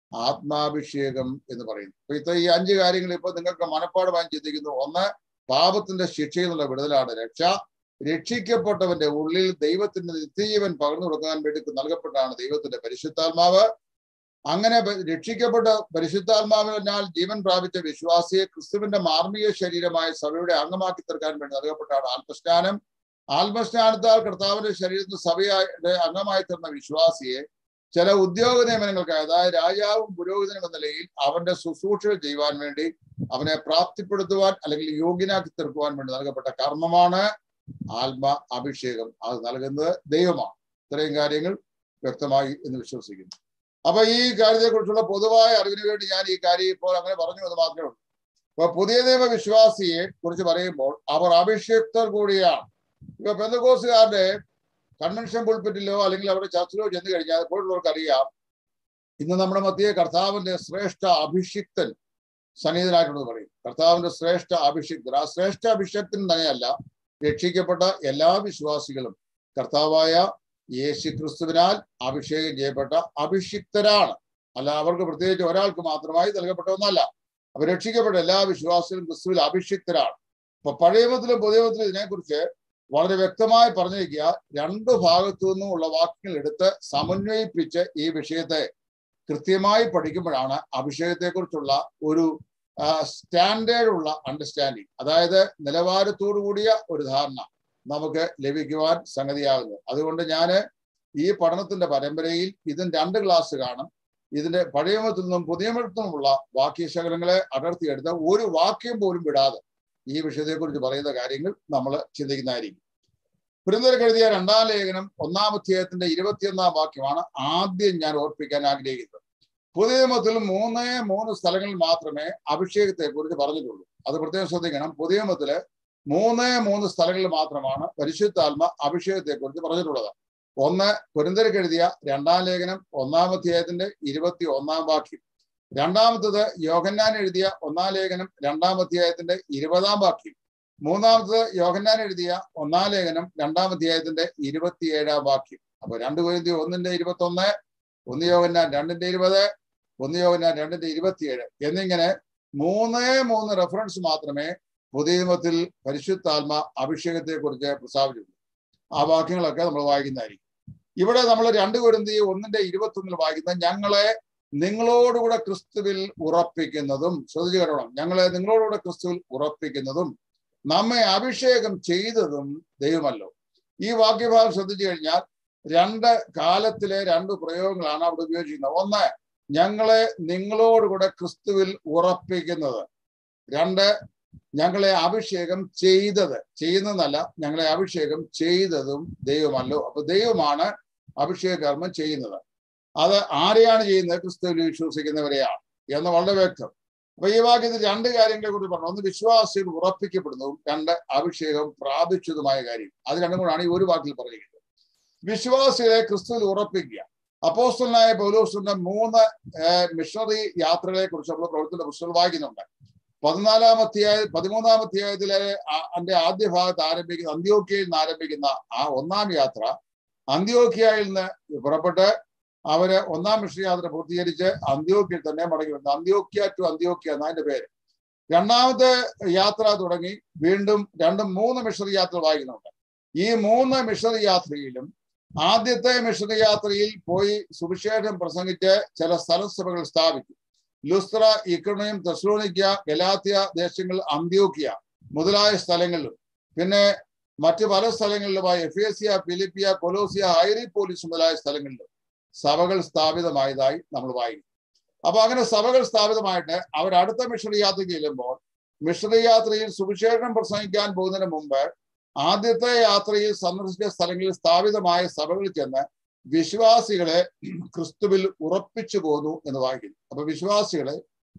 ആത്മാഭിഷേകം എന്ന് പറയുന്നത് അപ്പൊ ഇത്ര ഈ അഞ്ച് കാര്യങ്ങൾ ഇപ്പൊ നിങ്ങൾക്ക് മനഃപ്പാടമായി ചിന്തിക്കുന്നു ഒന്ന് പാപത്തിന്റെ ശിക്ഷയിൽ നിന്നുള്ള വിടുതലാണ് രക്ഷ രക്ഷിക്കപ്പെട്ടവന്റെ ഉള്ളിൽ ദൈവത്തിന്റെ നിത്യജീവൻ പകർന്നു കൊടുക്കാൻ വേണ്ടി നൽകപ്പെട്ടതാണ് ദൈവത്തിന്റെ പരിശുദ്ധാത്മാവ് അങ്ങനെ രക്ഷിക്കപ്പെട്ട പരിശുദ്ധാത്മാവിനാൽ ജീവൻ പ്രാപിച്ച വിശ്വാസിയെ ക്രിസ്തുവിന്റെ മാർമിക ശരീരമായ സഭയുടെ അംഗമാക്കി തീർക്കാൻ വേണ്ടി നൽകപ്പെട്ടാണ് ആത്മസ്നാനം ആത്മസ്നാനത്താൽ കർത്താവിന്റെ ശരീരത്തിൽ സഭയുടെ അംഗമായി തീർന്ന വിശ്വാസിയെ ചില ഉദ്യോഗ നിയമനങ്ങൾക്ക് അതായത് രാജാവും പുരോഹിതനും എന്ന നിലയിൽ അവന്റെ ശുശ്രൂഷകൾ ചെയ്യുവാൻ വേണ്ടി അവനെ പ്രാപ്തിപ്പെടുത്തുവാൻ അല്ലെങ്കിൽ യോഗ്യനാക്കി തീർക്കുവാൻ വേണ്ടി നൽകപ്പെട്ട കർമ്മമാണ് ആത്മ അഭിഷേകം അത് നൽകുന്നത് ദൈവമാണ് ഇത്രയും കാര്യങ്ങൾ വ്യക്തമായി എന്ന് വിശ്വസിക്കുന്നു അപ്പൊ ഈ കാര്യത്തെക്കുറിച്ചുള്ള പൊതുവായ അറിവിന് വേണ്ടി ഞാൻ ഈ കാര്യം ഇപ്പോൾ അങ്ങനെ പറഞ്ഞു എന്ന് മാത്രമേ ഉള്ളൂ അപ്പൊ പുതിയ നിയമ വിശ്വാസിയെ കുറിച്ച് പറയുമ്പോൾ അവർ അഭിഷേക്തർ കൂടിയാണ് ഇപ്പൊ പെന്തകോസുകാരുടെ കൺവെൻഷൻ പുൾപ്പിറ്റിലോ അല്ലെങ്കിൽ അവരുടെ ചർച്ചിലോ ചെന്ന് കഴിഞ്ഞാൽ എപ്പോഴുള്ളവർക്ക് അറിയാം ഇന്ന് നമ്മുടെ മധ്യേ കർത്താവിന്റെ ശ്രേഷ്ഠ അഭിഷിക്തൻ സന്നിഹിതനായിട്ടുള്ളത് പറയും കർത്താവിന്റെ ശ്രേഷ്ഠ അഭിഷിക്തൻ ആ ശ്രേഷ്ഠ അഭിഷക്തൻ തന്നെയല്ല രക്ഷിക്കപ്പെട്ട എല്ലാ വിശ്വാസികളും കർത്താവായ യേശു ക്രിസ്തുവിനാൽ അഭിഷേകം ചെയ്യപ്പെട്ട അഭിഷിക്തരാണ് അല്ല അവർക്ക് പ്രത്യേകിച്ച് ഒരാൾക്ക് മാത്രമായി നൽകപ്പെട്ട ഒന്നല്ല അവർ രക്ഷിക്കപ്പെട്ട എല്ലാ വിശ്വാസികളും ക്രിസ്തുവിൽ അഭിഷിക്തരാണ് ഇപ്പൊ പഴയമത്തിലും പുതിയമത്തിലും ഇതിനെക്കുറിച്ച് വളരെ വ്യക്തമായി പറഞ്ഞിരിക്കുക രണ്ട് ഭാഗത്തു നിന്നുമുള്ള വാക്യങ്ങൾ എടുത്ത് സമന്വയിപ്പിച്ച് ഈ വിഷയത്തെ കൃത്യമായി പഠിക്കുമ്പോഴാണ് അഭിഷേകത്തെക്കുറിച്ചുള്ള ഒരു സ്റ്റാൻഡേർഡ് ഉള്ള അണ്ടർസ്റ്റാൻഡിങ് അതായത് നിലവാരത്തോടു കൂടിയ ഒരു ധാരണ നമുക്ക് ലഭിക്കുവാൻ സംഗതിയാകുന്നത് അതുകൊണ്ട് ഞാൻ ഈ പഠനത്തിന്റെ പരമ്പരയിൽ ഇതിന് രണ്ട് ക്ലാസ് കാണും ഇതിന്റെ പഴയമത്തിൽ നിന്നും പുതിയമത്തിൽ നിന്നുമുള്ള വാക്യശകലങ്ങളെ അടർത്തിയെടുത്ത് ഒരു വാക്യം പോലും വിടാതെ ഈ വിഷയത്തെക്കുറിച്ച് പറയുന്ന കാര്യങ്ങൾ നമ്മൾ ചിന്തിക്കുന്നതായിരിക്കും പുരന്തരക്ക് എഴുതിയ രണ്ടാം ലേഖനം ഒന്നാം അധ്യായത്തിന്റെ ഇരുപത്തിയൊന്നാം വാക്യമാണ് ആദ്യം ഞാൻ ഓർപ്പിക്കാൻ ആഗ്രഹിക്കുന്നത് പുതിയ നിയമത്തിൽ മൂന്നേ മൂന്ന് സ്ഥലങ്ങളിൽ മാത്രമേ അഭിഷേകത്തെ കുറിച്ച് പറഞ്ഞിട്ടുള്ളൂ അത് പ്രത്യേകം ശ്രദ്ധിക്കണം പുതിയ നിയമത്തില് മൂന്നേ മൂന്ന് സ്ഥലങ്ങളിൽ മാത്രമാണ് പരിശുദ്ധാത്മ അഭിഷേകത്തെ കുറിച്ച് പറഞ്ഞിട്ടുള്ളത് ഒന്ന് പുരന്തരക്ക് എഴുതിയ രണ്ടാം ലേഖനം ഒന്നാം അധ്യായത്തിന്റെ ഇരുപത്തി ഒന്നാം വാക്യം രണ്ടാമത്തത് യോഹന്നാൻ എഴുതിയ ഒന്നാം ലേഖനം രണ്ടാം അധ്യായത്തിന്റെ ഇരുപതാം വാക്യം മൂന്നാമത്തത് യോഹന്നാൻ എഴുതിയ ഒന്നാം ലേഖനം രണ്ടാം അധ്യായത്തിന്റെ ഇരുപത്തിയേഴാം വാക്യം അപ്പൊ രണ്ട് കൊരിന്തി ഒന്നിന്റെ ഇരുപത്തി ഒന്ന് ഒന്ന് യോഹന്നാൻ രണ്ടിന്റെ ഇരുപത് ഒന്ന് യോഹന്നാൻ രണ്ടിന്റെ ഇരുപത്തിയേഴ് എന്നിങ്ങനെ മൂന്നേ മൂന്ന് റെഫറൻസ് മാത്രമേ പുതിയ നിയമത്തിൽ പരിശുദ്ധാത്മ അഭിഷേകത്തെ കുറിച്ച് പ്രസ്താവിച്ചിട്ടുള്ളൂ ആ വാക്യങ്ങളൊക്കെ നമ്മൾ വായിക്കുന്നതായിരിക്കും ഇവിടെ നമ്മൾ രണ്ട് കൊരിന്തി ഒന്നിന്റെ ഇരുപത്തി ഒന്നിൽ വായിക്കുന്ന ഞങ്ങളെ നിങ്ങളോടുകൂടെ ക്രിസ്തുവിൽ ഉറപ്പിക്കുന്നതും ശ്രദ്ധിച്ചു കേട്ടോണം ഞങ്ങളെ നിങ്ങളോടുകൂടെ ക്രിസ്തുവിൽ ഉറപ്പിക്കുന്നതും നമ്മെ അഭിഷേകം ചെയ്തതും ദൈവമല്ലോ ഈ വാക്യഭാഗം ശ്രദ്ധിച്ചു കഴിഞ്ഞാൽ രണ്ട് കാലത്തിലെ രണ്ട് പ്രയോഗങ്ങളാണ് അവിടെ ഉപയോഗിച്ചിരിക്കുന്നത് ഒന്ന് ഞങ്ങളെ നിങ്ങളോടുകൂടെ ക്രിസ്തുവിൽ ഉറപ്പിക്കുന്നത് രണ്ട് ഞങ്ങളെ അഭിഷേകം ചെയ്തത് ചെയ്യുന്നതല്ല ഞങ്ങളെ അഭിഷേകം ചെയ്തതും ദൈവമല്ലോ അപ്പൊ ദൈവമാണ് അഭിഷേക കർമ്മം ചെയ്യുന്നത് അത് ആരെയാണ് ചെയ്യുന്നത് ക്രിസ്തുവിൽ വിശ്വസിക്കുന്നവരെയാണ് എന്ന് വളരെ വ്യക്തം അപ്പൊ ഈ വാക്യത്തിൽ രണ്ട് കാര്യങ്ങളെ കുറിച്ച് പറഞ്ഞു ഒന്ന് വിശ്വാസികൾ ഉറപ്പിക്കപ്പെടുന്നതും രണ്ട് അഭിഷേകം പ്രാപിച്ചതുമായ കാര്യം അത് രണ്ടും കൂടാണ് ഈ ഒരു വാക്കിൽ പറഞ്ഞിരിക്കുന്നത് വിശ്വാസികളെ ക്രിസ്തുവിൽ ഉറപ്പിക്കുക അപ്പോസ്റ്റലായ പൗലോസിന്റെ മൂന്ന് മിഷണറി യാത്രകളെ കുറിച്ച് നമ്മൾ പ്രവർത്തന പുസ്തകം വായിക്കുന്നുണ്ട് പതിനാലാം അധ്യായ പതിമൂന്നാം അധ്യായത്തിലെ അതിന്റെ ആദ്യ ഭാഗത്ത് ആരംഭിക്കുന്ന അന്ത്യോക്യയിൽ നിന്ന് ആരംഭിക്കുന്ന ആ ഒന്നാം യാത്ര അന്ത്യോക്യയിൽ നിന്ന് പുറപ്പെട്ട് അവര് ഒന്നാം മിഷൻ യാത്ര പൂർത്തീകരിച്ച് അന്ത്യോക്യയിൽ തന്നെ മടങ്ങി വന്നു അന്ത്യോക്യ ടു അന്ത്യോക്യ എന്നതിന്റെ പേര് രണ്ടാമത്തെ യാത്ര തുടങ്ങി വീണ്ടും രണ്ടും മൂന്ന് മിഷണറി യാത്ര വായിക്കുന്നുണ്ട് ഈ മൂന്ന് മിഷണറി യാത്രയിലും ആദ്യത്തെ മിഷണറി യാത്രയിൽ പോയി സുവിശേഷം പ്രസംഗിച്ച് ചില സ്ഥലസഭകൾ സ്ഥാപിച്ചു ലുസ്ത്ര ഇക്കണയും തെസ്ലോണിക്ക ഗലാത്യ ദേശങ്ങൾ അന്ത്യോക്യ മുതലായ സ്ഥലങ്ങളിലും പിന്നെ മറ്റു പല സ്ഥലങ്ങളിലുമായി എഫേസിയ ഫിലിപ്പിയ കൊലോസിയ ഹൈറി പോലീസ് മുതലായ സ്ഥലങ്ങളിലും സഭകൾ സ്ഥാപിതമായതായി നമ്മൾ വായിക്കും അപ്പൊ അങ്ങനെ സഭകൾ സ്ഥാപിതമായിട്ട് അവർ അടുത്ത മിഷണറി യാത്രയ്ക്ക് ചെല്ലുമ്പോൾ മിഷണറി യാത്രയിൽ സുവിശേഷം പ്രസംഗിക്കാൻ പോകുന്നതിന് മുമ്പ് ആദ്യത്തെ യാത്രയിൽ സന്ദർശിച്ച സ്ഥലങ്ങളിൽ സ്ഥാപിതമായ സഭകളിൽ ചെന്ന് വിശ്വാസികളെ ക്രിസ്തുവിൽ ഉറപ്പിച്ചു പോന്നു എന്ന് വായിക്കുന്നു അപ്പൊ വിശ്വാസികളെ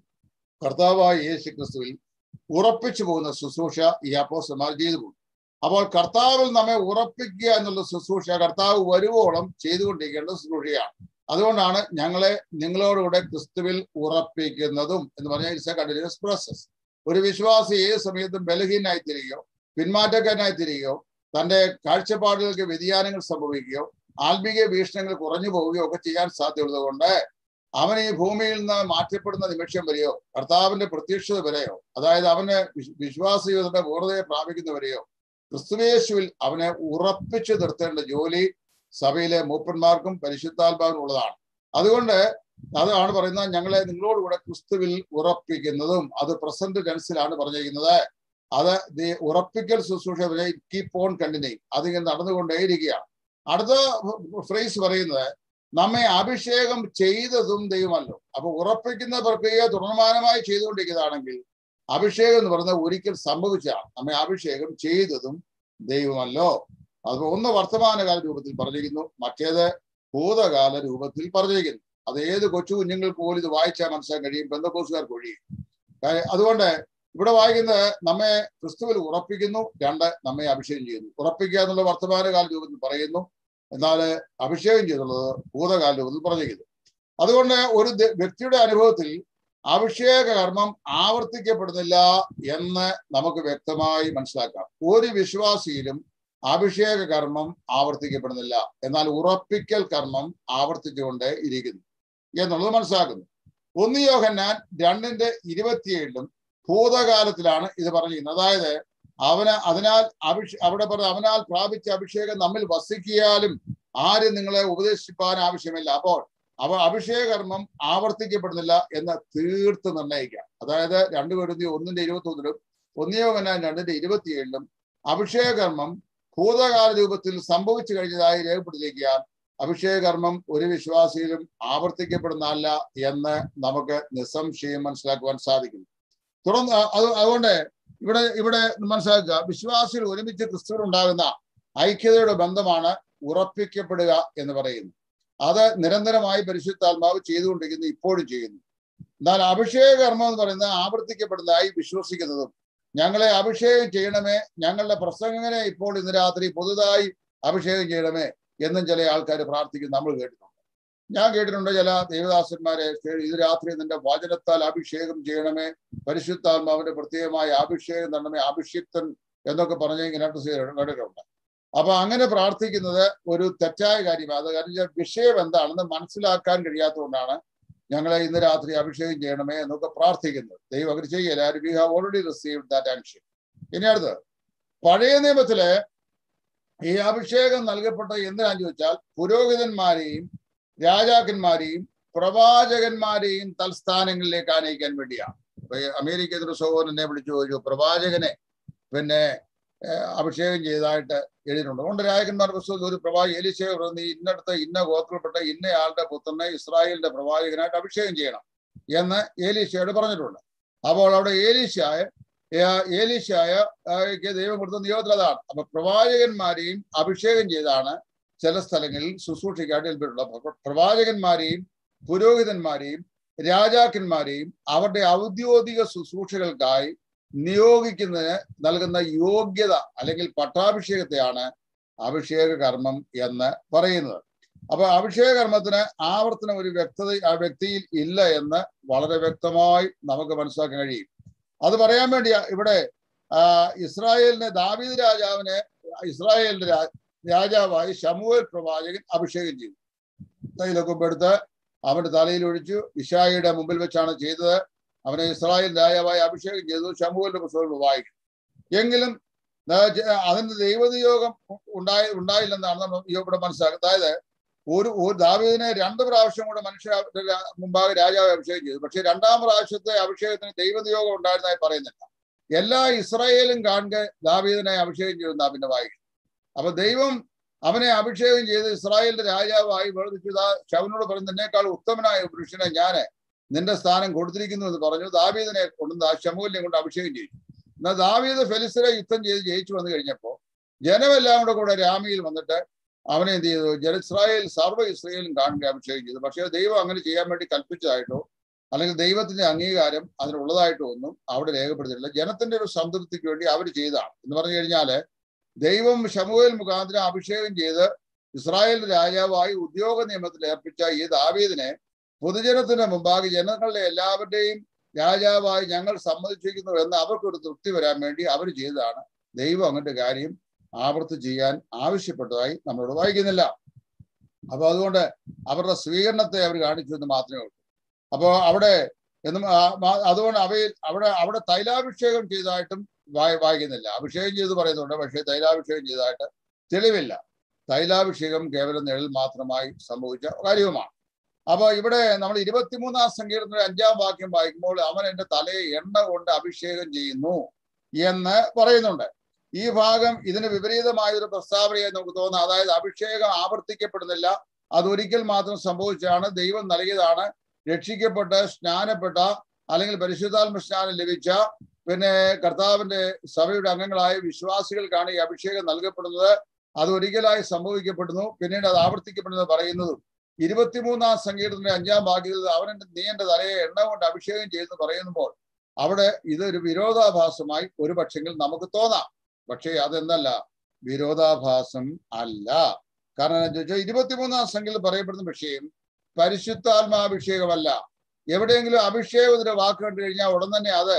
കർത്താവായ യേശു ക്രിസ്തുവിൽ ഉറപ്പിച്ചു പോകുന്ന ശുശ്രൂഷ ഈ അപ്പോസ്റ്റന്മാർ ചെയ്തു പോകും അപ്പോൾ കർത്താവിൽ നമ്മെ ഉറപ്പിക്കുക എന്നുള്ള ശുശ്രൂഷ കർത്താവ് വരുവോളം ചെയ്തുകൊണ്ടിരിക്കേണ്ട ശുശ്രൂഷയാണ് അതുകൊണ്ടാണ് ഞങ്ങളെ നിങ്ങളോടുകൂടെ ക്രിസ്തുവിൽ ഉറപ്പിക്കുന്നതും എന്ന് പറഞ്ഞാൽ ഇറ്റ്സ് എ കണ്ടിന്യൂസ് പ്രോസസ് ഒരു വിശ്വാസി ഏത് സമയത്തും ബലഹീനായി തിരികെയോ പിന്മാറ്റക്കാരനായി തിരികെയോ തന്റെ കാഴ്ചപ്പാടുകൾക്ക് വ്യതിയാനങ്ങൾ സംഭവിക്കുകയോ ആത്മീയ വീക്ഷണങ്ങൾ കുറഞ്ഞു പോവുകയോ ഒക്കെ ചെയ്യാൻ സാധ്യതയുള്ളത് കൊണ്ട് അവൻ ഈ ഭൂമിയിൽ നിന്ന് മാറ്റപ്പെടുന്ന നിമിഷം വരെയോ കർത്താവിന്റെ പ്രത്യക്ഷത വരെയോ അതായത് അവന് വിശ്വാസ ജീവിതത്തിന്റെ പൂർണ്ണതയെ പ്രാപിക്കുന്നവരെയോ ക്രിസ്തുവേശുവിൽ അവനെ ഉറപ്പിച്ചു നിർത്തേണ്ട ജോലി സഭയിലെ മൂപ്പന്മാർക്കും പരിശുദ്ധാത്മാവിനും ഉള്ളതാണ് അതുകൊണ്ട് അതാണ് പറയുന്നത് ഞങ്ങളെ നിങ്ങളോടുകൂടെ ക്രിസ്തുവിൽ ഉറപ്പിക്കുന്നതും അത് പ്രസന്റ് ടെൻസിലാണ് പറഞ്ഞിരിക്കുന്നത് അത് ദി ഉറപ്പിക്കൽ ശുശ്രൂഷ വരെ കീപ്പ് ഓൺ കണ്ടിന്യൂ അതിങ്ങനെ നടന്നുകൊണ്ടേയിരിക്കുകയാണ് അടുത്ത ഫ്രേസ് പറയുന്നത് നമ്മെ അഭിഷേകം ചെയ്തതും ദൈവമല്ലോ അപ്പൊ ഉറപ്പിക്കുന്ന പ്രക്രിയ തുടർമാനമായി ചെയ്തുകൊണ്ടിരിക്കുന്നതാണെങ്കിൽ അഭിഷേകം എന്ന് പറയുന്നത് ഒരിക്കൽ സംഭവിച്ചതാണ് നമ്മെ അഭിഷേകം ചെയ്തതും ദൈവമല്ലോ അത് ഒന്ന് വർത്തമാനകാല രൂപത്തിൽ പറഞ്ഞിരിക്കുന്നു മറ്റേത് ഭൂതകാല രൂപത്തിൽ പറഞ്ഞിരിക്കുന്നു അത് ഏത് കൊച്ചു കുഞ്ഞുങ്ങൾക്ക് പോലും ഇത് വായിച്ചാൽ മനസ്സിലാക്കാൻ കഴിയും ബന്ധക്കോസുകാർക്ക് ഒഴിയും അതുകൊണ്ട് ഇവിടെ വായിക്കുന്നത് നമ്മെ ക്രിസ്തുവിൽ ഉറപ്പിക്കുന്നു രണ്ട് നമ്മെ അഭിഷേകം ചെയ്യുന്നു ഉറപ്പിക്കുക എന്നുള്ള വർത്തമാനകാല രൂപത്തിൽ പറയുന്നു എന്നാൽ അഭിഷേകം ചെയ്തുള്ളത് ഭൂതകാല രൂപത്തിൽ പറഞ്ഞിരിക്കുന്നു അതുകൊണ്ട് ഒരു വ്യക്തിയുടെ അനുഭവത്തിൽ അഭിഷേക കർമ്മം ആവർത്തിക്കപ്പെടുന്നില്ല എന്ന് നമുക്ക് വ്യക്തമായി മനസ്സിലാക്കാം ഒരു വിശ്വാസിയിലും അഭിഷേക കർമ്മം ആവർത്തിക്കപ്പെടുന്നില്ല എന്നാൽ ഉറപ്പിക്കൽ കർമ്മം ആവർത്തിച്ചുകൊണ്ടേ ഇരിക്കുന്നു എന്നുള്ളത് മനസ്സിലാക്കുന്നു ഒന്ന് യോഹന്നാൻ രണ്ടിന്റെ ഇരുപത്തിയേഴിലും ഭൂതകാലത്തിലാണ് ഇത് പറഞ്ഞിരിക്കുന്നത് അതായത് അവന് അതിനാൽ അഭിഷേ അവിടെ പറഞ്ഞ അവനാൽ പ്രാപിച്ച അഭിഷേകം നമ്മിൽ വസിക്കിയാലും ആരും നിങ്ങളെ ഉപദേശിപ്പാൻ ആവശ്യമില്ല അപ്പോൾ അവ അഭിഷേകകർമ്മം ആവർത്തിക്കപ്പെടുന്നില്ല എന്ന് തീർത്ത് നിർണ്ണയിക്കാം അതായത് രണ്ടു പേരുത്തി ഒന്നിന്റെ ഇരുപത്തി ഒന്നിലും ഒന്നിയോകനാൻ രണ്ടിന്റെ ഇരുപത്തിയേഴിലും അഭിഷേകകർമ്മം ഭൂതകാല രൂപത്തിൽ സംഭവിച്ചു കഴിഞ്ഞതായി രേഖപ്പെടുത്തിയിരിക്കാൻ അഭിഷേകകർമ്മം ഒരു വിശ്വാസിയിലും ആവർത്തിക്കപ്പെടുന്നതല്ല എന്ന് നമുക്ക് നിസ്സംശയം മനസ്സിലാക്കുവാൻ സാധിക്കും തുടർന്ന് അത് അതുകൊണ്ട് ഇവിടെ ഇവിടെ മനസ്സിലാക്കുക വിശ്വാസികൾ ഒരുമിച്ച് ക്രിസ്തുവിൽ ഉണ്ടാകുന്ന ഐക്യതയുടെ ബന്ധമാണ് ഉറപ്പിക്കപ്പെടുക എന്ന് പറയുന്നു അത് നിരന്തരമായി പരിശുദ്ധാത്മാവ് ചെയ്തുകൊണ്ടിരിക്കുന്നു ഇപ്പോഴും ചെയ്യുന്നു എന്നാൽ അഭിഷേക കർമ്മം എന്ന് പറയുന്നത് ആവർത്തിക്കപ്പെടുന്നതായി വിശ്വസിക്കുന്നതും ഞങ്ങളെ അഭിഷേകം ചെയ്യണമേ ഞങ്ങളുടെ പ്രസംഗനെ ഇപ്പോൾ ഇന്ന് രാത്രി പുതുതായി അഭിഷേകം ചെയ്യണമേ എന്നും ചില ആൾക്കാർ പ്രാർത്ഥിക്കുന്നു നമ്മൾ കേട്ടിട്ടുണ്ട് ഞാൻ കേട്ടിട്ടുണ്ട് ചില ദേവദാസന്മാരെ ഇത് രാത്രി നിന്റെ വചനത്താൽ അഭിഷേകം ചെയ്യണമേ പരിശുദ്ധാത്മാവിന്റെ പ്രത്യേകമായ അഭിഷേകം തരണമേ അഭിഷിക്തൻ എന്നൊക്കെ പറഞ്ഞ് ഇങ്ങനെ കേട്ടിട്ടുണ്ട് അപ്പൊ അങ്ങനെ പ്രാർത്ഥിക്കുന്നത് ഒരു തെറ്റായ കാര്യമാണ് അത് കാരണം വിഷയം എന്താണെന്ന് മനസ്സിലാക്കാൻ കഴിയാത്തതുകൊണ്ടാണ് ഞങ്ങളെ ഇന്ന് രാത്രി അഭിഷേകം ചെയ്യണമേ എന്നൊക്കെ പ്രാർത്ഥിക്കുന്നത് ദൈവം അവർ ചെയ്യല we have already receive that unction ഇനി അടുത്ത് പഴയ നിയമത്തില് ഈ അഭിഷേകം നൽകപ്പെട്ട എന്തിനാന്ന് ചോദിച്ചാൽ പുരോഹിതന്മാരെയും രാജാക്കന്മാരെയും പ്രവാചകന്മാരെയും തൽസ്ഥാനങ്ങളിലേക്ക് ആനയിക്കാൻ വേണ്ടിയാണ് ഇപ്പൊ അമേരിക്കയിൽ ഒരു സഹോദരൻ എന്നെ വിളിച്ചു ചോദിച്ചു പ്രവാചകനെ പിന്നെ അഭിഷേകം ചെയ്തതായിട്ട് എഴുതിയിട്ടുണ്ട് അതുകൊണ്ട് രാജകന്മാർ പുസ്തകത്തിൽ ഒരു പ്രവാചക എലിശയെ നീ ഇന്നടത്ത് ഇന്ന ഗോത്രപ്പെട്ട ഇന്നയാളുടെ പുത്രനെ ഇസ്രായേലിന്റെ പ്രവാചകനായിട്ട് അഭിഷേകം ചെയ്യണം എന്ന് ഏലീശയോട് പറഞ്ഞിട്ടുണ്ട് അപ്പോൾ അവിടെ ഏലീശായ ഏലീശായ ദൈവം കൊടുത്ത നിയോഗത്തിൽ അതാണ് അപ്പൊ പ്രവാചകന്മാരെയും അഭിഷേകം ചെയ്താണ് ചില സ്ഥലങ്ങളിൽ ശുശ്രൂഷയ്ക്കായിട്ട് ഏൽപ്പിട്ടുള്ളത് പ്രവാചകന്മാരെയും പുരോഹിതന്മാരെയും രാജാക്കന്മാരെയും അവരുടെ ഔദ്യോഗിക ശുശ്രൂഷകൾക്കായി നിയോഗിക്കുന്നതിന് നൽകുന്ന യോഗ്യത അല്ലെങ്കിൽ പട്ടാഭിഷേകത്തെയാണ് അഭിഷേക കർമ്മം എന്ന് പറയുന്നത് അപ്പൊ അഭിഷേക കർമ്മത്തിന് ആവർത്തനം ഒരു വ്യക്തത ആ വ്യക്തിയിൽ ഇല്ല എന്ന് വളരെ വ്യക്തമായി നമുക്ക് മനസ്സിലാക്കാൻ കഴിയും അത് പറയാൻ വേണ്ടിയാ ഇവിടെ ഇസ്രായേലിനെ ദാവീദ് രാജാവിനെ ഇസ്രായേലിന്റെ രാജാവായി ശമുവേൽ പ്രവാചകൻ അഭിഷേകം ചെയ്തു തൈലൊക്കെ എടുത്ത് അവന്റെ തലയിൽ ഒഴിച്ചു ഇഷായിയുടെ മുമ്പിൽ വെച്ചാണ് ചെയ്തത് അവനെ ഇസ്രായേൽ രാജാവായി അഭിഷേകം ചെയ്തു ശമുവിന്റെ പുസ്തകങ്ങൾ വായിക്കും എങ്കിലും അതിന്റെ ദൈവനിയോഗം ഉണ്ടായി ഉണ്ടായില്ലെന്നാണ് നമ്മൾ ഇവിടെ മനസ്സിലാക്കുന്നത് അതായത് ഒരു ഒരു ദാവീദിനെ രണ്ട് പ്രാവശ്യം കൂടെ മനുഷ്യ മുമ്പാകെ രാജാവ് അഭിഷേകം ചെയ്തു പക്ഷെ രണ്ടാം പ്രാവശ്യത്തെ അഭിഷേകത്തിന് ദൈവനിയോഗം ഉണ്ടായിരുന്നതായി പറയുന്നില്ല എല്ലാ ഇസ്രായേലും കാണുക ദാവീദിനെ അഭിഷേകം ചെയ്യുന്ന പിന്നെ വായിക്കും അപ്പൊ ദൈവം അവനെ അഭിഷേകം ചെയ്ത് ഇസ്രായേലിന്റെ രാജാവായി വേർതിച്ചു ശവനോട് പറഞ്ഞു നിന്നേക്കാൾ ഉത്തമനായ പുരുഷനെ ഞാന് നിന്റെ സ്ഥാനം കൊടുത്തിരിക്കുന്നു എന്ന് പറഞ്ഞു ദാവീദിനെ കൊണ്ടുവന്ന് ആ ശമൂലിനെ കൊണ്ട് അഭിഷേകം ചെയ്തു എന്നാൽ ദാവീദ് ഫെലിസ്തരെ യുദ്ധം ചെയ്ത് ജയിച്ചു വന്നു കഴിഞ്ഞപ്പോൾ ജനമെല്ലാം കൂടെ കൂടെ രാമിയിൽ വന്നിട്ട് അവനെ എന്ത് ചെയ്തു ജന ഇസ്രായേൽ സർവ്വ ഇസ്രായേലും കാണുക അഭിഷേകം ചെയ്തു പക്ഷേ ദൈവം അങ്ങനെ ചെയ്യാൻ വേണ്ടി കൽപ്പിച്ചതായിട്ടോ അല്ലെങ്കിൽ ദൈവത്തിന്റെ അംഗീകാരം അതിനുള്ളതായിട്ടോ ഒന്നും അവിടെ രേഖപ്പെടുത്തിയിട്ടില്ല ജനത്തിന്റെ ഒരു സംതൃപ്തിക്ക് വേണ്ടി അവർ ചെയ്താണ് എന്ന് പറഞ്ഞു കഴിഞ്ഞാല് ദൈവം ശമുവേൽ മുഖാന്തരം അഭിഷേകം ചെയ്ത് ഇസ്രായേൽ രാജാവായി ഉദ്യോഗ നിയമത്തിൽ ഏർപ്പിച്ച ഈ ദാവീദിനെ പൊതുജനത്തിന് മുമ്പാകെ ജനങ്ങളുടെ എല്ലാവരുടെയും രാജാവായി ഞങ്ങൾ സമ്മതിച്ചിരിക്കുന്നു എന്ന് അവർക്കൊരു തൃപ്തി വരാൻ വേണ്ടി അവർ ചെയ്തതാണ് ദൈവം അങ്ങനത്തെ കാര്യം ആവർത്തി ചെയ്യാൻ ആവശ്യപ്പെട്ടതായി നമ്മളോട് വായിക്കുന്നില്ല അപ്പൊ അതുകൊണ്ട് അവരുടെ സ്വീകരണത്തെ അവർ കാണിച്ചു എന്ന് മാത്രമേ ഉള്ളൂ അപ്പോ അവിടെ എന്നും അതുകൊണ്ട് അവയിൽ അവിടെ അവിടെ തൈലാഭിഷേകം ചെയ്തതായിട്ടും വായി വായിക്കുന്നില്ല അഭിഷേകം ചെയ്ത് പറയുന്നുണ്ട് പക്ഷേ തൈലാഭിഷേകം ചെയ്തതായിട്ട് തെളിവില്ല തൈലാഭിഷേകം കേവലം നിഴൽ മാത്രമായി സംഭവിച്ച കാര്യവുമാണ് അപ്പൊ ഇവിടെ നമ്മൾ ഇരുപത്തിമൂന്നാം സങ്കീർത്തന അഞ്ചാം വാക്യം വായിക്കുമ്പോൾ അവൻ എന്റെ തലയെ എണ്ണ കൊണ്ട് അഭിഷേകം ചെയ്യുന്നു എന്ന് പറയുന്നുണ്ട് ഈ ഭാഗം ഇതിന് വിപരീതമായ ഒരു പ്രസ്താവനയായി നമുക്ക് തോന്നുന്നത് അതായത് അഭിഷേകം ആവർത്തിക്കപ്പെടുന്നില്ല അതൊരിക്കൽ മാത്രം സംഭവിച്ചാണ് ദൈവം നൽകിയതാണ് രക്ഷിക്കപ്പെട്ട് സ്നാനപ്പെട്ട അല്ലെങ്കിൽ പരിശുദ്ധാത്മ സ്നാനം ലഭിച്ച പിന്നെ കർത്താവിന്റെ സഭയുടെ അംഗങ്ങളായ വിശ്വാസികൾക്കാണ് ഈ അഭിഷേകം നൽകപ്പെടുന്നത് അത് ഒരിക്കലായി സംഭവിക്കപ്പെടുന്നു പിന്നീട് അത് ആവർത്തിക്കപ്പെടുന്നത് പറയുന്നതും ഇരുപത്തിമൂന്നാം സങ്കീർത്തന്റെ അഞ്ചാം ഭാഗ്യത്തിൽ അവനെന്റെ നീ എന്റെ തലയെ എണ്ണ കൊണ്ട് അഭിഷേകം ചെയ്യുന്നു പറയുമ്പോൾ അവിടെ ഇതൊരു വിരോധാഭാസമായി ഒരു പക്ഷെങ്കിൽ നമുക്ക് തോന്നാം പക്ഷേ അതെന്തല്ല വിരോധാഭാസം അല്ല കാരണം എന്താ ചോദിച്ചാൽ ഇരുപത്തിമൂന്നാം സംഖ്യയിൽ പറയപ്പെടുന്ന വിഷയം പരിശുദ്ധാത്മാഭിഷേകമല്ല എവിടെയെങ്കിലും അഭിഷേകത്തിന്റെ വാക്ക് കണ്ടു കഴിഞ്ഞാൽ ഉടൻ തന്നെ അത്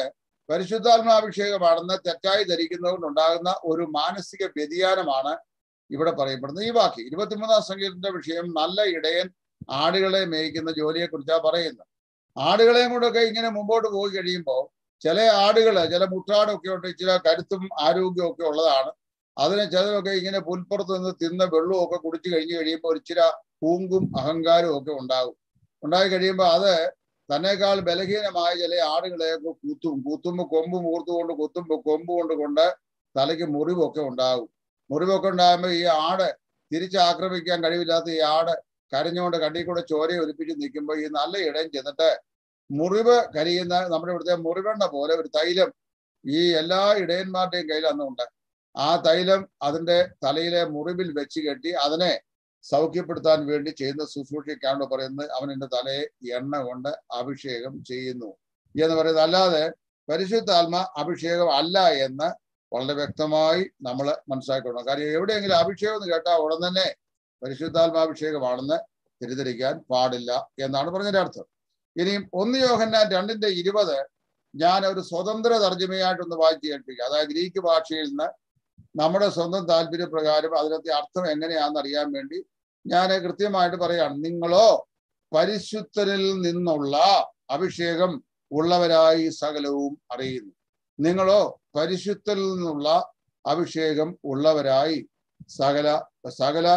പരിശുദ്ധാത്മാഭിഷേകമാണെന്ന് തെറ്റായി ധരിക്കുന്നതുകൊണ്ടുണ്ടാകുന്ന ഒരു മാനസിക വ്യതിയാനമാണ് ഇവിടെ പറയപ്പെടുന്നത് ഈ വാക്ക് ഇരുപത്തിമൂന്നാം സംഗീതത്തിന്റെ വിഷയം നല്ല ഇടയൻ ആടുകളെ മേയ്ക്കുന്ന ജോലിയെ കുറിച്ചാണ് പറയുന്നത് ആടുകളെയും കൂടെയൊക്കെ ഇങ്ങനെ മുമ്പോട്ട് പോയി കഴിയുമ്പോൾ ചില ആടുകള് ചില മുട്ടാടൊക്കെ ഉണ്ട് ഇച്ചിരി കരുത്തും ആരോഗ്യവും ഒക്കെ ഉള്ളതാണ് അതിനെ ചിലരൊക്കെ ഇങ്ങനെ പുൽപ്പുറത്ത് നിന്ന് തിന്ന വെള്ളവും ഒക്കെ കുടിച്ചു കഴിഞ്ഞു കഴിയുമ്പോൾ ഒരു ഇച്ചിരി പൂങ്കും അഹങ്കാരവും ഒക്കെ ഉണ്ടാകും ഉണ്ടായി കഴിയുമ്പോൾ അത് തന്നെക്കാൾ ബലഹീനമായ ചില ആടുകളെയൊക്കെ കുത്തും കുത്തുമ്പോൾ കൊമ്പ് മൂർത്തുകൊണ്ട് കുത്തുമ്പോൾ കൊമ്പ് കൊണ്ട് കൊണ്ട് തലയ്ക്ക് മുറിവൊക്കെ ഉണ്ടാകും മുറിവൊക്കെ ഉണ്ടാകുമ്പോൾ ഈ ആട് തിരിച്ചാക്രമിക്കാൻ കഴിവില്ലാത്ത ഈ ആട് കരഞ്ഞുകൊണ്ട് കണ്ടി കൂടെ ചോര ഒലിപ്പിച്ച് നിൽക്കുമ്പോൾ ഈ നല്ല ഇടം ചെന്നിട്ട് മുറിവ് കരിയുന്ന നമ്മുടെ ഇവിടുത്തെ മുറിവെണ്ണ പോലെ ഒരു തൈലം ഈ എല്ലാ ഇടയന്മാരുടെയും കയ്യിൽ അന്നുണ്ട് ആ തൈലം അതിന്റെ തലയിലെ മുറിവിൽ വെച്ച് കെട്ടി അതിനെ സൗഖ്യപ്പെടുത്താൻ വേണ്ടി ചെയ്യുന്ന ശുശ്രൂഷയ്ക്കാണ് പറയുന്നത് അവൻ എന്റെ തലയെ എണ്ണ കൊണ്ട് അഭിഷേകം ചെയ്യുന്നു എന്ന് പറയുന്നത് അല്ലാതെ പരിശുദ്ധാത്മ അഭിഷേകം അല്ല എന്ന് വളരെ വ്യക്തമായി നമ്മൾ മനസ്സിലാക്കണം കാര്യം എവിടെയെങ്കിലും അഭിഷേകം എന്ന് കേട്ടാൽ ഉടൻ തന്നെ പരിശുദ്ധാത്മാഭിഷേകമാണെന്ന് തിരിതിരിക്കാൻ പാടില്ല എന്നാണ് പറഞ്ഞതിന്റെ അർത്ഥം ഇനിയും ഒന്ന് യോഹന്നാൻ രണ്ടിന്റെ ഇരുപത് ഞാൻ ഒരു സ്വതന്ത്ര തർജ്ജമയായിട്ടൊന്ന് വായിച്ചു കേൾപ്പിക്കുക അതായത് ഗ്രീക്ക് ഭാഷയിൽ നിന്ന് നമ്മുടെ സ്വന്തം താല്പര്യപ്രകാരം അതിനകത്തെ അർത്ഥം എങ്ങനെയാണെന്ന് അറിയാൻ വേണ്ടി ഞാൻ കൃത്യമായിട്ട് പറയാണ് നിങ്ങളോ പരിശുദ്ധനിൽ നിന്നുള്ള അഭിഷേകം ഉള്ളവരായി സകലവും അറിയുന്നു നിങ്ങളോ പരിശുദ്ധനിൽ നിന്നുള്ള അഭിഷേകം ഉള്ളവരായി സകല സകല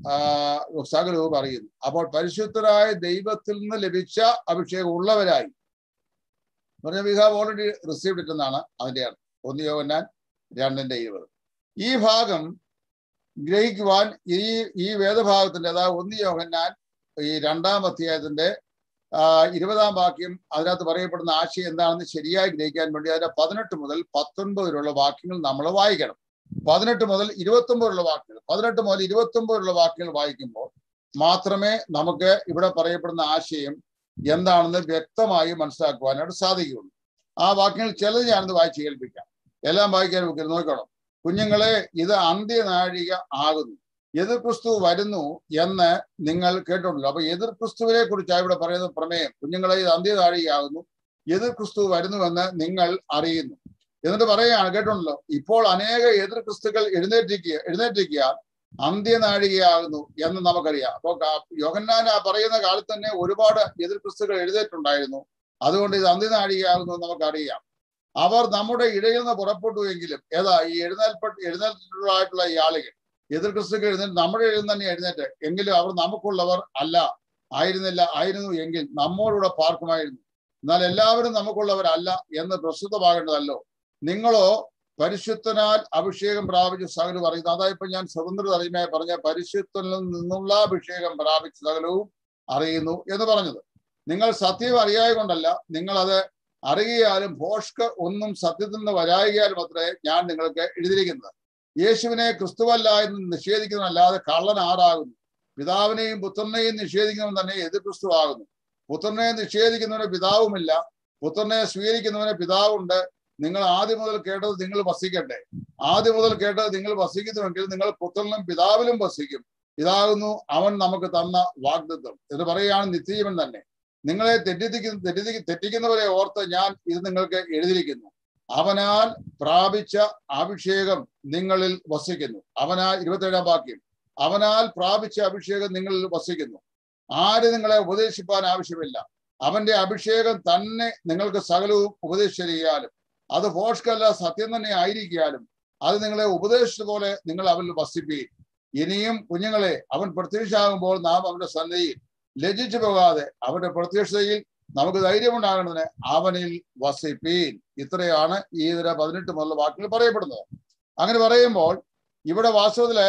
സകലവും അറിയുന്നു അപ്പോൾ പരിശുദ്ധരായ ദൈവത്തിൽ നിന്ന് ലഭിച്ച അഭിഷേകം ഉള്ളവരായി പറഞ്ഞ we have already received it എന്നാണ് അതിന്റെ അർത്ഥം ഒന്ന് യോഗന്നാൻ രണ്ടിന്റെ ഇരുപത് ഈ ഭാഗം ഗ്രഹിക്കുവാൻ ഈ ഈ വേദഭാഗത്തിന്റെ അതായത് ഒന്ന് യോഹന്നാൻ ഈ രണ്ടാം അധ്യായത്തിന്റെ ഇരുപതാം വാക്യം അതിനകത്ത് പറയപ്പെടുന്ന ആശയം എന്താണെന്ന് ശരിയായി ഗ്രഹിക്കാൻ വേണ്ടി അതിന്റെ പതിനെട്ട് മുതൽ പത്തൊൻപത് വരെയുള്ള വാക്യങ്ങൾ നമ്മൾ വായിക്കണം പതിനെട്ട് മുതൽ ഇരുപത്തി ഒമ്പതിലുള്ള വാക്കുകൾ പതിനെട്ട് മുതൽ ഇരുപത്തി ഒമ്പതിലുള്ള വാക്കുകൾ വായിക്കുമ്പോൾ മാത്രമേ നമുക്ക് ഇവിടെ പറയപ്പെടുന്ന ആശയം എന്താണെന്ന് വ്യക്തമായി മനസ്സിലാക്കുവാനായിട്ട് സാധിക്കുകയുള്ളൂ ആ വാക്യങ്ങൾ ചിലത് ഞാനത് വായിച്ച് കേൾപ്പിക്കാം എല്ലാം വായിക്കാൻ നമുക്ക് നോക്കണം കുഞ്ഞുങ്ങളെ ഇത് അന്ത്യനാഴിക ആകുന്നു എതിർ ക്രിസ്തു വരുന്നു എന്ന് നിങ്ങൾ കേട്ടിട്ടുണ്ടല്ലോ അപ്പൊ എതിർ ക്രിസ്തുവിനെ കുറിച്ചാണ് ഇവിടെ പറയുന്ന പ്രമേയം കുഞ്ഞുങ്ങളെ ഇത് അന്ത്യനാഴികയാകുന്നു എതിർ ക്രിസ്തു വരുന്നുവെന്ന് നിങ്ങൾ അറിയുന്നു എന്നിട്ട് പറയുകയാണ് കേട്ടുണ്ടല്ലോ ഇപ്പോൾ അനേക എതിർ ക്രിസ്തുക്കൾ എഴുന്നേറ്റിക്കുക എഴുന്നേറ്റിക്കുക അന്ത്യനാഴികയാകുന്നു എന്ന് നമുക്കറിയാം അപ്പൊ യോഹന്നാൻ പറയുന്ന കാലത്ത് തന്നെ ഒരുപാട് എതിർ ക്രിസ്തുക്കൾ എഴുന്നേറ്റുണ്ടായിരുന്നു അതുകൊണ്ട് ഇത് അന്ത്യനാഴികയാകുന്നു എന്ന് നമുക്കറിയാം അവർ നമ്മുടെ ഇടയിൽ നിന്ന് പുറപ്പെട്ടു എങ്കിലും ഏതാ ഈ എഴുന്നേൽപ്പെട്ട് എഴുന്നേറ്റിട്ടുള്ളതായിട്ടുള്ള ഈ ആളുകൾ എതിർ ക്രിസ്തുക്കൾ എഴുന്നേറ്റ് നമ്മുടെ ഇടയിൽ നിന്ന് തന്നെ എഴുന്നേറ്റ് എങ്കിലും അവർ നമുക്കുള്ളവർ അല്ല ആയിരുന്നില്ല ആയിരുന്നു എങ്കിൽ നമ്മോടുകൂടെ പാർക്കുമായിരുന്നു എന്നാൽ എല്ലാവരും നമുക്കുള്ളവരല്ല എന്ന് പ്രസ്തുതമാകേണ്ടതല്ലോ നിങ്ങളോ പരിശുദ്ധനാൽ അഭിഷേകം പ്രാപിച്ച സകലം പറയുന്നു അതായത് ഇപ്പൊ ഞാൻ സ്വതന്ത്ര തലമയായി പറഞ്ഞ പരിശുദ്ധനിൽ നിന്നുള്ള അഭിഷേകം പ്രാപിച്ച സകലവും അറിയുന്നു എന്ന് പറഞ്ഞത് നിങ്ങൾ സത്യം അറിയായ കൊണ്ടല്ല നിങ്ങൾ അത് അറിയാലും ഭോഷ്ക ഒന്നും സത്യത്തിൽ നിന്ന് വരായികയാലും അത്രേ ഞാൻ നിങ്ങൾക്ക് എഴുതിയിരിക്കുന്നത് യേശുവിനെ ക്രിസ്തുവല്ല എന്ന് നിഷേധിക്കുന്നതല്ലാതെ കള്ളൻ ആറാകുന്നു പിതാവിനെയും പുത്രനെയും നിഷേധിക്കുന്നവൻ തന്നെ എതിർ ക്രിസ്തു ആകുന്നു പുത്രനെ നിഷേധിക്കുന്നവന് പിതാവുമില്ല പുത്രനെ സ്വീകരിക്കുന്നവന് പിതാവുണ്ട് നിങ്ങൾ ആദ്യം മുതൽ കേട്ടത് നിങ്ങൾ വസിക്കട്ടെ ആദ്യം മുതൽ കേട്ടത് നിങ്ങൾ വസിക്കുന്നുവെങ്കിൽ നിങ്ങൾ പുത്രനും പിതാവിലും വസിക്കും ഇതാകുന്നു അവൻ നമുക്ക് തന്ന വാഗ്ദത്വം എന്ന് പറയുകയാണ് നിത്യജീവൻ തന്നെ നിങ്ങളെ തെറ്റിദ്ധരിക്കുന്ന തെറ്റിദ്ധി തെറ്റിക്കുന്നവരെ ഓർത്ത് ഞാൻ ഇത് നിങ്ങൾക്ക് എഴുതിയിരിക്കുന്നു അവനാൽ പ്രാപിച്ച അഭിഷേകം നിങ്ങളിൽ വസിക്കുന്നു അവനാൽ ഇരുപത്തേഴാം വാക്യം അവനാൽ പ്രാപിച്ച അഭിഷേകം നിങ്ങളിൽ വസിക്കുന്നു ആര് നിങ്ങളെ ഉപദേശിപ്പാൻ ആവശ്യമില്ല അവന്റെ അഭിഷേകം തന്നെ നിങ്ങൾക്ക് സകലവും ഉപദേശിച്ചാലും അത് ഭോഷ്കല്ല സത്യം തന്നെ ആയിരിക്കാലും അത് നിങ്ങളെ ഉപദേശിച്ചതുപോലെ നിങ്ങൾ അവനിൽ വസിപ്പീൻ ഇനിയും കുഞ്ഞുങ്ങളെ അവൻ പ്രത്യക്ഷമാകുമ്പോൾ നാം അവന്റെ സന്നദ്ധയിൽ ലജിച്ചു പോകാതെ അവന്റെ പ്രത്യക്ഷതയിൽ നമുക്ക് ധൈര്യമുണ്ടാകേണ്ടതിന് അവനിൽ വസിപ്പീൻ ഇത്രയാണ് ഈ ഇതിലെ പതിനെട്ട് മുതലുള്ള വാക്കുകൾ പറയപ്പെടുന്നത് അങ്ങനെ പറയുമ്പോൾ ഇവിടെ വാസ്തവത്തില്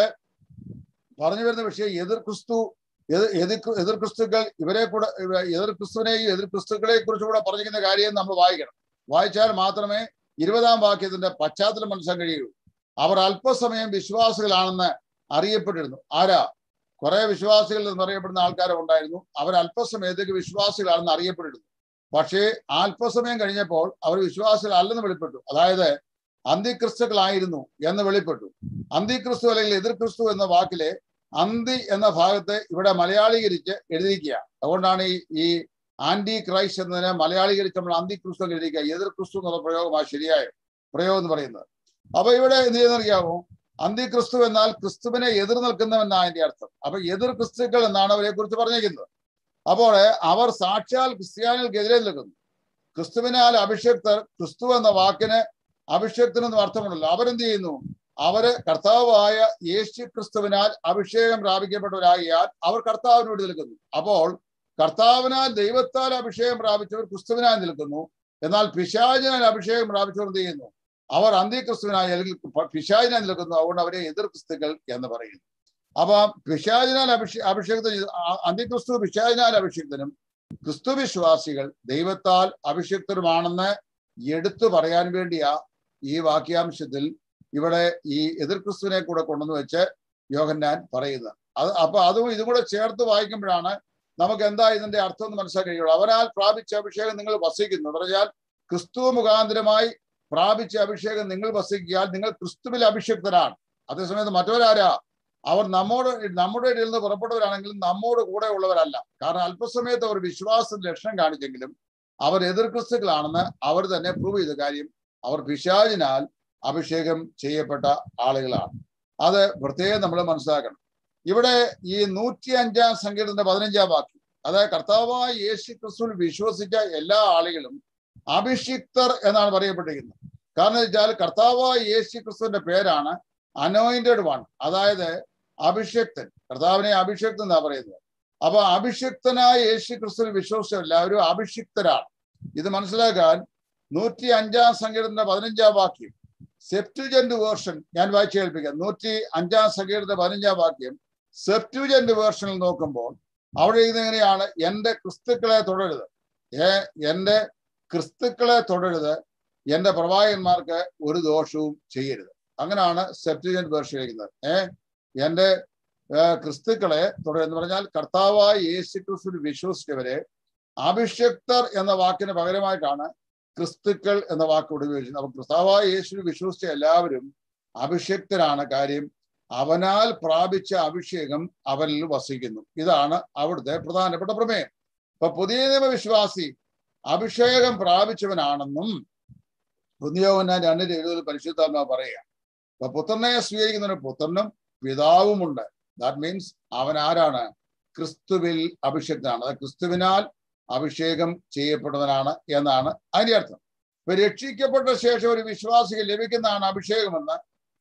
പറഞ്ഞു വരുന്ന വിഷയം എതിർ ക്രിസ്തു എതിർ എതിർ ക്രിസ്തുക്കൾ ഇവരെ കൂടെ എതിർ ക്രിസ്തുവിനെയും എതിർ ക്രിസ്തുക്കളെ കുറിച്ച് കൂടെ പറഞ്ഞിരിക്കുന്ന കാര്യം നമ്മൾ വായിക്കണം വായിച്ചാൽ മാത്രമേ ഇരുപതാം വാക്യത്തിന്റെ പശ്ചാത്തലം മനസ്സിലാൻ കഴിയൂ അവർ അല്പസമയം വിശ്വാസികളാണെന്ന് അറിയപ്പെട്ടിരുന്നു ആരാ കുറെ വിശ്വാസികൾ എന്ന് പറയപ്പെടുന്ന ആൾക്കാരും ഉണ്ടായിരുന്നു അവർ അല്പസമയത്തേക്ക് വിശ്വാസികളാണെന്ന് അറിയപ്പെട്ടിരുന്നു പക്ഷേ അല്പസമയം കഴിഞ്ഞപ്പോൾ അവർ വിശ്വാസികൾ അല്ലെന്ന് വെളിപ്പെട്ടു അതായത് അന്തിക്രിസ്തുക്കളായിരുന്നു എന്ന് വെളിപ്പെട്ടു അന്തിക്രിസ്തു അല്ലെങ്കിൽ എതിർ ക്രിസ്തു എന്ന വാക്കിലെ അന്തി എന്ന ഭാഗത്തെ ഇവിടെ മലയാളീകരിച്ച് എഴുതിയിരിക്കുക അതുകൊണ്ടാണ് ഈ ഈ ആന്റി ക്രൈസ്റ്റ് എന്നതിനെ മലയാളീകരിച്ച് നമ്മൾ അന്തിക്രിസ്തു എന്ന് എഴുതിക്കുക എതിർ ക്രിസ്തു എന്നുള്ള പ്രയോഗമാണ് ശരിയായ പ്രയോഗം എന്ന് പറയുന്നത് അപ്പൊ ഇവിടെ എന്ത് ചെയ്യുന്നറിയാമോ അന്തിക്രിസ്തു എന്നാൽ ക്രിസ്തുവിനെ എതിർ നിൽക്കുന്നവെന്നാണ് അതിന്റെ അർത്ഥം അപ്പൊ എതിർ ക്രിസ്തുക്കൾ എന്നാണ് അവരെ കുറിച്ച് പറഞ്ഞിരിക്കുന്നത് അപ്പോൾ അവർ സാക്ഷാൽ ക്രിസ്ത്യാനികൾക്കെതിരെ നിൽക്കുന്നു ക്രിസ്തുവിനാൽ അഭിഷക്തർ ക്രിസ്തു എന്ന വാക്കിന് അഭിഷേകത്തിനൊന്നും അർത്ഥമുണ്ടല്ലോ അവരെന്ത് ചെയ്യുന്നു അവര് കർത്താവായ യേശു ക്രിസ്തുവിനാൽ അഭിഷേകം പ്രാപിക്കപ്പെട്ടവരാകിയാൽ അവർ കർത്താവിന് വേണ്ടി നിൽക്കുന്നു അപ്പോൾ കർത്താവിനാൽ ദൈവത്താൽ അഭിഷേകം പ്രാപിച്ചവർ ക്രിസ്തുവിനായി നിൽക്കുന്നു എന്നാൽ പിശാചിനാൽ അഭിഷേകം പ്രാപിച്ചവർ എന്ത് ചെയ്യുന്നു അവർ അന്ത്യക്രിസ്തുവിനായി അല്ലെങ്കിൽ പിശാചിനായി നിൽക്കുന്നു അതുകൊണ്ട് അവരെ എതിർ ക്രിസ്തുക്കൾ എന്ന് പറയുന്നു അപ്പൊ പിശാചിനാൽ അഭിഷേ അഭിഷേകത്തിന് അന്ത്യക്രിസ്തു പിശാചിനാൽ അഭിഷേകത്തിനും ക്രിസ്തു വിശ്വാസികൾ ദൈവത്താൽ അഭിഷേക്തരുമാണെന്ന് എടുത്തു പറയാൻ വേണ്ടിയാ ഈ വാക്യാംശത്തിൽ ഇവിടെ ഈ എതിർ ക്രിസ്തുവിനെ കൂടെ കൊണ്ടുവന്ന് വെച്ച് യോഹന്നാൻ പറയുന്നത് അത് അപ്പൊ അതും ഇതും കൂടെ ചേർത്ത് വായിക്കുമ്പോഴാണ് നമുക്ക് എന്താ ഇതിന്റെ അർത്ഥം എന്ന് മനസ്സിലാക്കാൻ കഴിയുള്ളൂ അവരാൽ പ്രാപിച്ച അഭിഷേകം നിങ്ങൾ വസിക്കുന്നു എന്ന് പറഞ്ഞാൽ ക്രിസ്തു മുഖാന്തരമായി പ്രാപിച്ച അഭിഷേകം നിങ്ങൾ വസിക്കിയാൽ നിങ്ങൾ ക്രിസ്തുവിൽ അഭിഷേക്തരാണ് അതേസമയത്ത് മറ്റവരാരാ അവർ നമ്മോട് നമ്മുടെ ഇടയിൽ നിന്ന് പുറപ്പെട്ടവരാണെങ്കിലും നമ്മോട് കൂടെ ഉള്ളവരല്ല കാരണം അല്പസമയത്ത് അവർ വിശ്വാസ ലക്ഷണം കാണിച്ചെങ്കിലും അവർ എതിർ ക്രിസ്തുക്കളാണെന്ന് അവർ തന്നെ പ്രൂവ് ചെയ്ത കാര്യം അവർ പിശാചിനാൽ അഭിഷേകം ചെയ്യപ്പെട്ട ആളുകളാണ് അത് പ്രത്യേകം നമ്മൾ മനസ്സിലാക്കണം ഇവിടെ ഈ നൂറ്റി അഞ്ചാം സംഗീതത്തിന്റെ പതിനഞ്ചാം വാക്യം അതായത് കർത്താവായ യേശു ക്രിസ്തുവിൽ വിശ്വസിച്ച എല്ലാ ആളുകളും അഭിഷിക്തർ എന്നാണ് പറയപ്പെട്ടിരിക്കുന്നത് കാരണം വെച്ചാൽ കർത്താവായ യേശു ക്രിസ്തുവിന്റെ പേരാണ് അനോയിന്റഡ് വൺ അതായത് അഭിഷക്തൻ കർത്താവിനെ അഭിഷക്തൻ എന്നാ പറയുന്നത് അപ്പൊ അഭിഷിക്തനായ യേശു ക്രിസ്തുവിൽ വിശ്വസിച്ച എല്ലാവരും അഭിഷിക്തരാണ് ഇത് മനസ്സിലാക്കാൻ നൂറ്റി അഞ്ചാം സംഗീതത്തിന്റെ പതിനഞ്ചാം വാക്യം സെപ്റ്റുജന്റ് വേർഷൻ ഞാൻ വായിച്ചു കേൾപ്പിക്കാം നൂറ്റി അഞ്ചാം സംഗീതത്തിന്റെ പതിനഞ്ചാം വാക്യം സെപ്റ്റുജന്റ് വേർഷനിൽ നോക്കുമ്പോൾ അവിടെ എങ്ങനെയാണ് എന്റെ ക്രിസ്തുക്കളെ തുടരുത് ഏ എന്റെ ക്രിസ്തുക്കളെ തുടരുത് എന്റെ പ്രവാചകന്മാർക്ക് ഒരു ദോഷവും ചെയ്യരുത് അങ്ങനെയാണ് സെപ്റ്റുജന്റ് വേർഷൻ എഴുതുന്നത് ഏ എന്റെ ക്രിസ്തുക്കളെ തുടരുന്ന് പറഞ്ഞാൽ കർത്താവായ യേശു ക്രിസ്തു വിശ്വസിച്ചവരെ അഭിഷക്തർ എന്ന വാക്കിന് പകരമായിട്ടാണ് ക്രിസ്തുക്കൾ എന്ന വാക്ക് ഉപയോഗിച്ചത് അപ്പൊ ക്രിസ്താവായ യേശു വിശ്വസിച്ച എല്ലാവരും അഭിഷക്തരാണ് കാര്യം അവനാൽ പ്രാപിച്ച അഭിഷേകം അവരിൽ വസിക്കുന്നു ഇതാണ് അവിടുത്തെ പ്രധാനപ്പെട്ട പ്രമേയം ഇപ്പൊ പുതിയ നിയമ വിശ്വാസി അഭിഷേകം പ്രാപിച്ചവനാണെന്നും പുതിയോവനാൻ രണ്ടിന്റെ എഴുപതിൽ പരിശുദ്ധാത്മാ പറയുക അപ്പൊ പുത്രനെ സ്വീകരിക്കുന്നതിന് പുത്രനും പിതാവുമുണ്ട് ദാറ്റ് മീൻസ് അവൻ ആരാണ് ക്രിസ്തുവിൽ അഭിഷേക്തനാണ് അത് ക്രിസ്തുവിനാൽ അഭിഷേകം ചെയ്യപ്പെടുന്നവനാണ് എന്നാണ് അതിന്റെ അർത്ഥം ഇപ്പൊ രക്ഷിക്കപ്പെട്ട ശേഷം ഒരു വിശ്വാസിക്ക് ലഭിക്കുന്നതാണ് അഭിഷേകമെന്ന്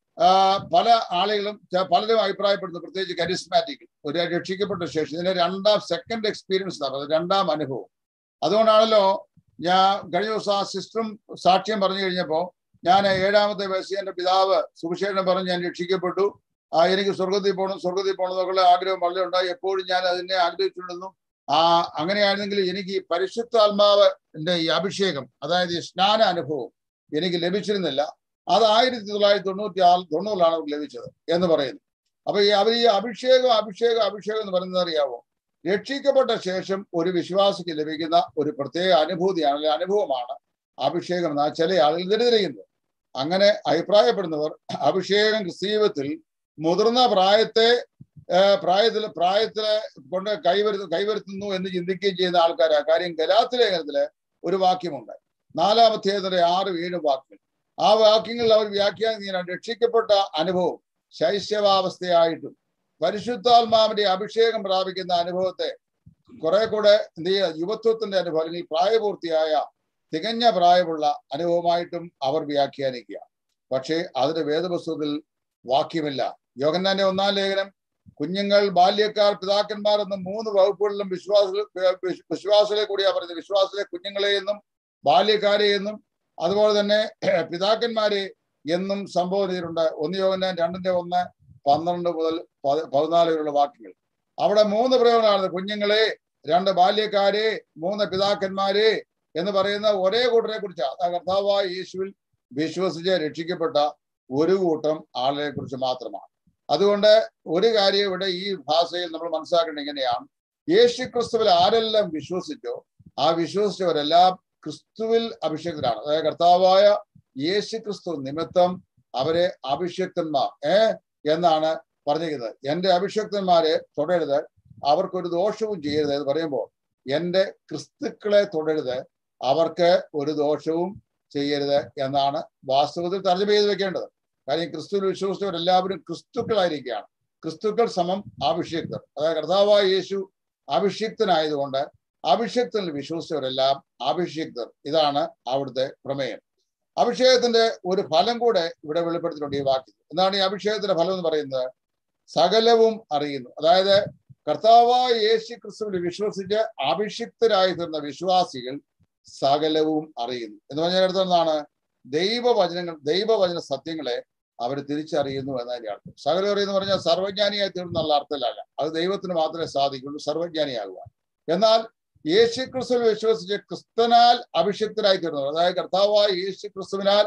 പല ആളുകളും പലരും അഭിപ്രായപ്പെടുന്നു പ്രത്യേകിച്ച് കരിസ്മാറ്റിക് ഒരു രക്ഷിക്കപ്പെട്ട ശേഷം ഇതിന്റെ രണ്ടാം സെക്കൻഡ് എക്സ്പീരിയൻസ് പറയുന്നത് രണ്ടാം അനുഭവം അതുകൊണ്ടാണല്ലോ ഞാൻ കഴിഞ്ഞ ദിവസം ആ സിസ്റ്ററും സാക്ഷ്യം പറഞ്ഞു കഴിഞ്ഞപ്പോ ഞാൻ ഏഴാമത്തെ വയസ്സിൽ എന്റെ പിതാവ് സുവിശേഷനം പറഞ്ഞ് ഞാൻ രക്ഷിക്കപ്പെട്ടു ആ എനിക്ക് സ്വർഗത്തിൽ പോകണം സ്വർഗത്തിൽ പോകണം എന്നൊക്കെയുള്ള ആഗ്രഹം വളരെ ഉണ്ടായി എപ്പോഴും ഞാൻ അതിനെ ആഗ്രഹിച്ചിട്ടുണ്ടെന്നും ആ അങ്ങനെയായിരുന്നെങ്കിൽ എനിക്ക് ഈ പരിശുദ്ധാത്മാവിന്റെ ഈ അഭിഷേകം അതായത് ഈ സ്നാന അനുഭവം എനിക്ക് ലഭിച്ചിരുന്നില്ല അത് ആയിരത്തി തൊള്ളായിരത്തി തൊണ്ണൂറ്റി ആറ് തൊണ്ണൂറിലാണ് അവർക്ക് ലഭിച്ചത് എന്ന് പറയുന്നു അപ്പൊ ഈ അവർ ഈ അഭിഷേകം അഭിഷേകം അഭിഷേകം എന്ന് പറയുന്നത് അറിയാവോ രക്ഷിക്കപ്പെട്ട ശേഷം ഒരു വിശ്വാസിക്ക് ലഭിക്കുന്ന ഒരു പ്രത്യേക അനുഭൂതിയാണ് അല്ലെങ്കിൽ അനുഭവമാണ് അഭിഷേകം എന്ന ചില ആളുകൾ തിരിതിരിക്കുന്നത് അങ്ങനെ അഭിപ്രായപ്പെടുന്നവർ അഭിഷേകം ക്രിസ്തീയത്തിൽ മുതിർന്ന പ്രായത്തെ പ്രായത്തിൽ പ്രായത്തിലെ കൊണ്ട് കൈവരുത്തു കൈവരുത്തുന്നു എന്ന് ചിന്തിക്കുകയും ചെയ്യുന്ന ആൾക്കാരാ കാര്യം ഗലാത്തി ലേഖനത്തില് ഒരു വാക്യമുണ്ട് നാലാം അധ്യായത്തിന്റെ ആറ് ഏഴ് വാക്യങ്ങൾ ആ വാക്യങ്ങളിൽ അവർ വ്യാഖ്യാനിക്കുകയാണ് രക്ഷിക്കപ്പെട്ട അനുഭവം ശൈശവാവസ്ഥയായിട്ടും പരിശുദ്ധാത്മാവിന്റെ അഭിഷേകം പ്രാപിക്കുന്ന അനുഭവത്തെ കുറെ കൂടെ എന്ത് ചെയ്യുക യുവത്വത്തിന്റെ അനുഭവം അല്ലെങ്കിൽ പ്രായപൂർത്തിയായ തികഞ്ഞ പ്രായമുള്ള അനുഭവമായിട്ടും അവർ വ്യാഖ്യാനിക്കുക പക്ഷേ അതിന്റെ വേദപുസ്തകത്തിൽ വാക്യമില്ല യോഗന്നാന്റെ ഒന്നാം ലേഖനം കുഞ്ഞുങ്ങൾ ബാല്യക്കാർ പിതാക്കന്മാർ എന്ന മൂന്ന് വകുപ്പുകളിലും വിശ്വാസ വിശ്വാസികളെ കൂടിയാ പറയുന്നത് വിശ്വാസിലെ കുഞ്ഞുങ്ങളെ എന്നും ബാല്യക്കാരെ എന്നും അതുപോലെ തന്നെ പിതാക്കന്മാരെ എന്നും സംബോധന ചെയ്തിട്ടുണ്ട് ഒന്ന് യോഗന്നാൻ രണ്ടിന്റെ ഒന്ന് പന്ത്രണ്ട് മുതൽ പതിനാല് വരെയുള്ള വാക്യങ്ങൾ അവിടെ മൂന്ന് പ്രയോഗങ്ങളാണ് കുഞ്ഞുങ്ങളെ രണ്ട് ബാല്യക്കാരെ മൂന്ന് പിതാക്കന്മാരെ എന്ന് പറയുന്ന ഒരേ കൂട്ടരെ കുറിച്ചാണ് കർത്താവായ യേശുവിൽ വിശ്വസിച്ച് രക്ഷിക്കപ്പെട്ട ഒരു കൂട്ടം ആളുകളെ കുറിച്ച് മാത്രമാണ് അതുകൊണ്ട് ഒരു കാര്യം ഇവിടെ ഈ ഭാഷയിൽ നമ്മൾ മനസ്സിലാക്കേണ്ടത് ഇങ്ങനെയാണ് യേശു ക്രിസ്തുവിൽ ആരെല്ലാം വിശ്വസിച്ചോ ആ വിശ്വസിച്ചവരെല്ലാം ക്രിസ്തുവിൽ അഭിഷേകരാണ് അതായത് കർത്താവായ യേശു ക്രിസ്തു നിമിത്തം അവരെ അഭിഷക്തന്മാർ ഏ എന്നാണ് പറഞ്ഞിരിക്കുന്നത് എന്റെ അഭിഷക്തന്മാരെ തുടരുത് അവർക്കൊരു ദോഷവും ചെയ്യരുത് എന്ന് പറയുമ്പോൾ എന്റെ ക്രിസ്തുക്കളെ തുടരുത് അവർക്ക് ഒരു ദോഷവും ചെയ്യരുത് എന്നാണ് വാസ്തവത്തിൽ തർജ്ജമ ചെയ്ത് വെക്കേണ്ടത് കാര്യം ക്രിസ്തുവിൽ വിശ്വസിച്ചവരെല്ലാവരും ക്രിസ്തുക്കളായിരിക്കുകയാണ് ക്രിസ്തുക്കൾ സമം അഭിഷിക്തർ അതായത് കർത്താവായ യേശു അഭിഷിക്തനായതുകൊണ്ട് അഭിഷേകത്തിൽ വിശ്വസിച്ചവരെല്ലാം അഭിഷിക്തർ ഇതാണ് അവിടുത്തെ പ്രമേയം അഭിഷേകത്തിന്റെ ഒരു ഫലം കൂടെ ഇവിടെ വെളിപ്പെടുത്തിയിട്ടുണ്ട് ഈ വാക്യം എന്താണ് ഈ അഭിഷേകത്തിന്റെ ഫലം എന്ന് പറയുന്നത് സകലവും അറിയുന്നു അതായത് കർത്താവായ യേശു ക്രിസ്തുവിൽ വിശ്വസിച്ച് അഭിഷിക്തരായി തീർന്ന വിശ്വാസികൾ സകലവും അറിയുന്നു എന്ന് പറഞ്ഞാൽ അടുത്താണ് ദൈവവചനങ്ങൾ ദൈവവചന സത്യങ്ങളെ അവർ തിരിച്ചറിയുന്നു എന്നതിന്റെ അർത്ഥം സകലം അറിയുന്നു പറഞ്ഞാൽ സർവജ്ഞാനിയായി തീർന്നുള്ള അർത്ഥത്തിലല്ല അത് ദൈവത്തിന് മാത്രമേ സാധിക്കുള്ളൂ സർവജ്ഞാനിയാകുക എന്നാൽ യേശു ക്രിസ്തുവിൽ വിശ്വസിച്ച് ക്രിസ്തനാൽ അഭിഷിക്തരായി തീർന്നവർ അതായത് കർത്താവായ യേശു ക്രിസ്തുവിനാൽ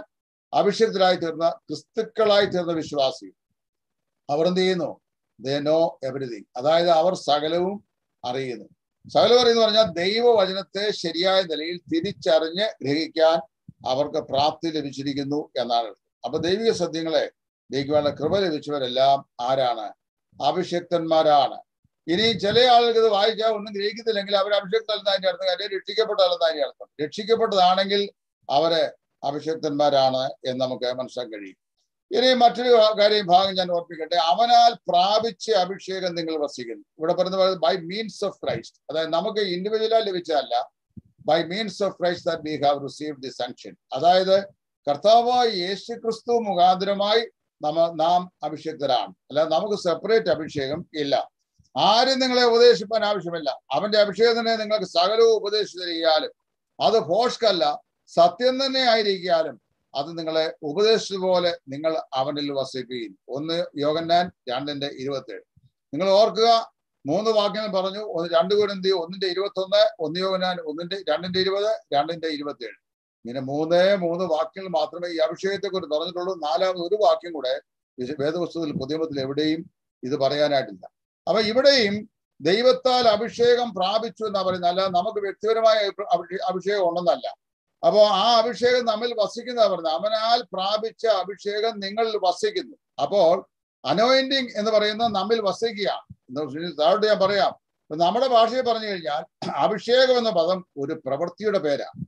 അഭിഷേകത്തിലായി തീർന്ന ക്രിസ്തുക്കളായി തീർന്ന വിശ്വാസി അവർ എന്ത് ചെയ്യുന്നു ദേ നോ എവറിഥിങ് അതായത് അവർ സകലവും അറിയുന്നു സകലം അറിയുന്നു പറഞ്ഞാൽ ദൈവവചനത്തെ ശരിയായ നിലയിൽ തിരിച്ചറിഞ്ഞ് ഗ്രഹിക്കാൻ അവർക്ക് പ്രാപ്തി ലഭിച്ചിരിക്കുന്നു എന്നാണ് അപ്പൊ ദൈവിക സത്യങ്ങളെ ഗ്രഹിക്കുവാനുള്ള കൃപ ലഭിച്ചവരെല്ലാം ആരാണ് അഭിഷക്തന്മാരാണ് ഇനി ചില ആളുകൾക്ക് ഇത് വായിച്ചാൽ ഒന്നും ഗ്രഹിക്കത്തില്ലെങ്കിൽ അവർ അഭിഷക്തല്ലെന്ന് അതിന്റെ അർത്ഥം കാര്യം രക്ഷിക്കപ്പെട്ടതല്ലെന്ന് അതിന്റെ അർത്ഥം രക്ഷിക്കപ്പെട്ടതാണെങ്കിൽ അവര് അഭിഷക്തന്മാരാണ് എന്ന് നമുക്ക് മനസ്സിലാക്കാൻ കഴിയും ഇനി മറ്റൊരു കാര്യം ഭാഗം ഞാൻ ഓർപ്പിക്കട്ടെ അവനാൽ പ്രാപിച്ച അഭിഷേകം നിങ്ങൾ വസിക്കുന്നു ഇവിടെ പറയുന്നത് ബൈ മീൻസ് ഓഫ് ക്രൈസ്റ്റ് അതായത് നമുക്ക് ഇൻഡിവിജ്വലായി ലഭിച്ചതല്ല by means of Christ that we have receive the sanction അതായത് കർത്താവായ യേശു ക്രിസ്തു മുഖാന്തരമായി നമ്മ നാം അഭിഷേക്തരാണ് അല്ലാതെ നമുക്ക് സെപ്പറേറ്റ് അഭിഷേകം ഇല്ല ആരും നിങ്ങളെ ഉപദേശിപ്പാൻ ആവശ്യമില്ല അവന്റെ അഭിഷേകത്തിനെ നിങ്ങൾക്ക് സകലവും ഉപദേശിച്ചു തരികയാലും അത് ഫോഷ്കല്ല സത്യം തന്നെ ആയിരിക്കാലും അത് നിങ്ങളെ ഉപദേശിച്ചതുപോലെ നിങ്ങൾ അവനിൽ വസിക്കുകയും ഒന്ന് യോഗന്നാൻ രണ്ടിന്റെ ഇരുപത്തേഴ് നിങ്ങൾ ഓർക്കുക മൂന്ന് വാക്യങ്ങൾ പറഞ്ഞു ഒന്ന് രണ്ട് കുരന്തി ഒന്നിന്റെ ഇരുപത്തി ഒന്ന് ഒന്ന് യോഗനാൻ ഒന്നിന്റെ രണ്ടിന്റെ ഇരുപത് രണ്ടിന്റെ ഇരുപത്തേഴ് ഇങ്ങനെ മൂന്നേ മൂന്ന് വാക്യങ്ങൾ മാത്രമേ ഈ അഭിഷേകത്തെ കുറിച്ച് പറഞ്ഞിട്ടുള്ളൂ നാലാമത് ഒരു വാക്യം കൂടെ വേദപുസ്തകത്തിൽ പുതിയമത്തിൽ എവിടെയും ഇത് പറയാനായിട്ടില്ല അപ്പൊ ഇവിടെയും ദൈവത്താൽ അഭിഷേകം പ്രാപിച്ചു എന്നാ പറയുന്നത് അല്ല നമുക്ക് വ്യക്തിപരമായ അഭിഷേകം ഉണ്ടെന്നല്ല അപ്പോ ആ അഭിഷേകം നമ്മിൽ വസിക്കുന്ന പറഞ്ഞത് അവനാൽ പ്രാപിച്ച അഭിഷേകം നിങ്ങളിൽ വസിക്കുന്നു അപ്പോൾ അനോയിന്റിങ് എന്ന് പറയുന്നത് നമ്മിൽ വസിക്കുകയാണ് താഴോട്ട് ഞാൻ പറയാം നമ്മുടെ ഭാഷയിൽ പറഞ്ഞു കഴിഞ്ഞാൽ അഭിഷേകം എന്ന പദം ഒരു പ്രവൃത്തിയുടെ പേരാണ്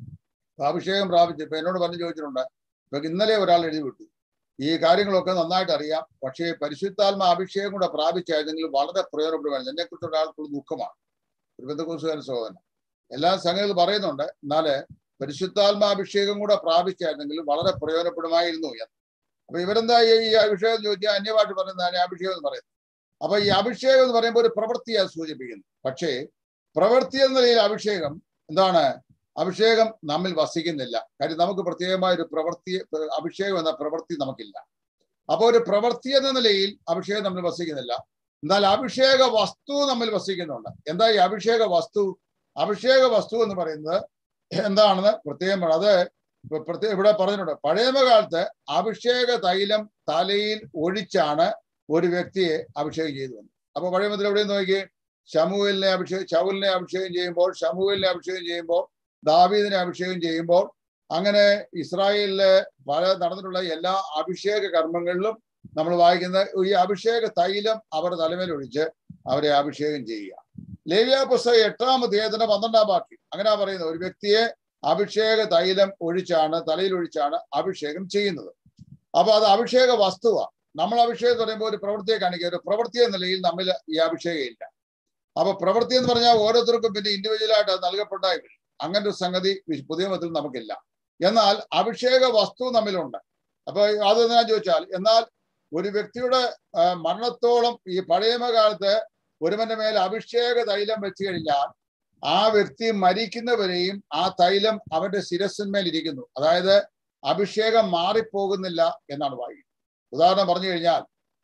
അഭിഷേകം പ്രാപിച്ചു ഇപ്പൊ എന്നോട് പറഞ്ഞു ചോദിച്ചിട്ടുണ്ട് ഇപ്പൊ ഇന്നലെ ഒരാൾ എഴുതി വിട്ടു ഈ കാര്യങ്ങളൊക്കെ നന്നായിട്ട് അറിയാം പക്ഷേ പരിശുദ്ധാത്മ അഭിഷേകം കൂടെ പ്രാപിച്ചായിരുന്നെങ്കിൽ വളരെ പ്രയോജനപ്പെടുകയാണ് എന്നെ കുറിച്ച് ഒരാൾക്കുള്ള ദുഃഖമാണ് ഒരു ബന്ധുക്കോസുകാരൻ സഹോദരൻ എല്ലാ സംഗതികളും പറയുന്നുണ്ട് എന്നാല് പരിശുദ്ധാത്മാഭിഷേകം കൂടെ പ്രാപിച്ചായിരുന്നെങ്കിൽ വളരെ പ്രയോജനപ്പെടുമായിരുന്നു എന്ന് അപ്പൊ ഇവരെന്താ ഈ അഭിഷേകം ചോദിച്ചാൽ അന്യമായിട്ട് പറയുന്നതാണ് അഭിഷേകം എന്ന് പറയുന്നത് അപ്പൊ ഈ അഭിഷേകം എന്ന് പറയുമ്പോൾ ഒരു പ്രവൃത്തിയാണ് സൂചിപ്പിക്കുന്നത് പക്ഷേ പ്രവൃത്തി എന്ന നിലയിൽ അഭിഷേകം എന്താണ് അഭിഷേകം നമ്മിൽ വസിക്കുന്നില്ല കാര്യം നമുക്ക് പ്രത്യേകമായ ഒരു പ്രവൃത്തി അഭിഷേകം എന്ന പ്രവൃത്തി നമുക്കില്ല അപ്പോൾ ഒരു പ്രവൃത്തി എന്ന നിലയിൽ അഭിഷേകം നമ്മിൽ വസിക്കുന്നില്ല എന്നാൽ അഭിഷേക വസ്തു നമ്മിൽ വസിക്കുന്നുണ്ട് എന്താ ഈ അഭിഷേക വസ്തു അഭിഷേക വസ്തു എന്ന് പറയുന്നത് എന്താണെന്ന് പ്രത്യേകം അത് പ്രത്യേകം ഇവിടെ പറഞ്ഞിട്ടുണ്ട് പഴയമകാലത്ത് അഭിഷേക തൈലം തലയിൽ ഒഴിച്ചാണ് ഒരു വ്യക്തിയെ അഭിഷേകം ചെയ്തു വന്നത് അപ്പൊ പഴയ മുതൽ എവിടെ നോക്കി ഷമുവിലിനെ അഭിഷേകം ഷൗലിനെ അഭിഷേകം ചെയ്യുമ്പോൾ ഷമുവിലിനെ അഭിഷേകം ചെയ്യുമ്പോൾ ദാവീദിനെ അഭിഷേകം ചെയ്യുമ്പോൾ അങ്ങനെ ഇസ്രായേലിലെ പല നടന്നിട്ടുള്ള എല്ലാ അഭിഷേക കർമ്മങ്ങളിലും നമ്മൾ വായിക്കുന്ന ഈ അഭിഷേക തൈലം അവരുടെ തലമേൽ ഒഴിച്ച് അവരെ അഭിഷേകം ചെയ്യുക ലേവ്യ പുസ്തകം എട്ടാം അധ്യായത്തിന്റെ പന്ത്രണ്ടാം വാക്യം അങ്ങനെ പറയുന്നത് ഒരു വ്യക്തിയെ അഭിഷേക തൈലം ഒഴിച്ചാണ് തലയിൽ ഒഴിച്ചാണ് അഭിഷേകം ചെയ്യുന്നത് അപ്പൊ അത് അഭിഷേക വസ്തുവാണ് നമ്മൾ അഭിഷേകം പറയുമ്പോൾ ഒരു പ്രവൃത്തിയെ കാണിക്കുക ഒരു പ്രവൃത്തി എന്ന നിലയിൽ നമ്മിൽ ഈ അഭിഷേകം ഇല്ല അപ്പൊ പ്രവൃത്തി എന്ന് പറഞ്ഞാൽ ഓരോരുത്തർക്കും പിന്നെ ഇൻഡിവിജ്വലായിട്ട് അത് നൽകപ്പെട്ടായി വരും അങ്ങനെ ഒരു സംഗതി പുതിയ മതത്തിൽ നമുക്കില്ല എന്നാൽ അഭിഷേക വസ്തു നമ്മിലുണ്ട് അപ്പൊ അത് ഞാൻ ചോദിച്ചാൽ എന്നാൽ ഒരു വ്യക്തിയുടെ മരണത്തോളം ഈ പഴയമ കാലത്ത് ഒരുവന്റെ മേൽ അഭിഷേക തൈലം വെച്ച് കഴിഞ്ഞാൽ ആ വ്യക്തി മരിക്കുന്നവരെയും ആ തൈലം അവന്റെ ശിരസിന്മേൽ ഇരിക്കുന്നു അതായത് അഭിഷേകം മാറിപ്പോകുന്നില്ല എന്നാണ് വായിക്കുന്നത് ഉദാഹരണം പറഞ്ഞു കഴിഞ്ഞാൽ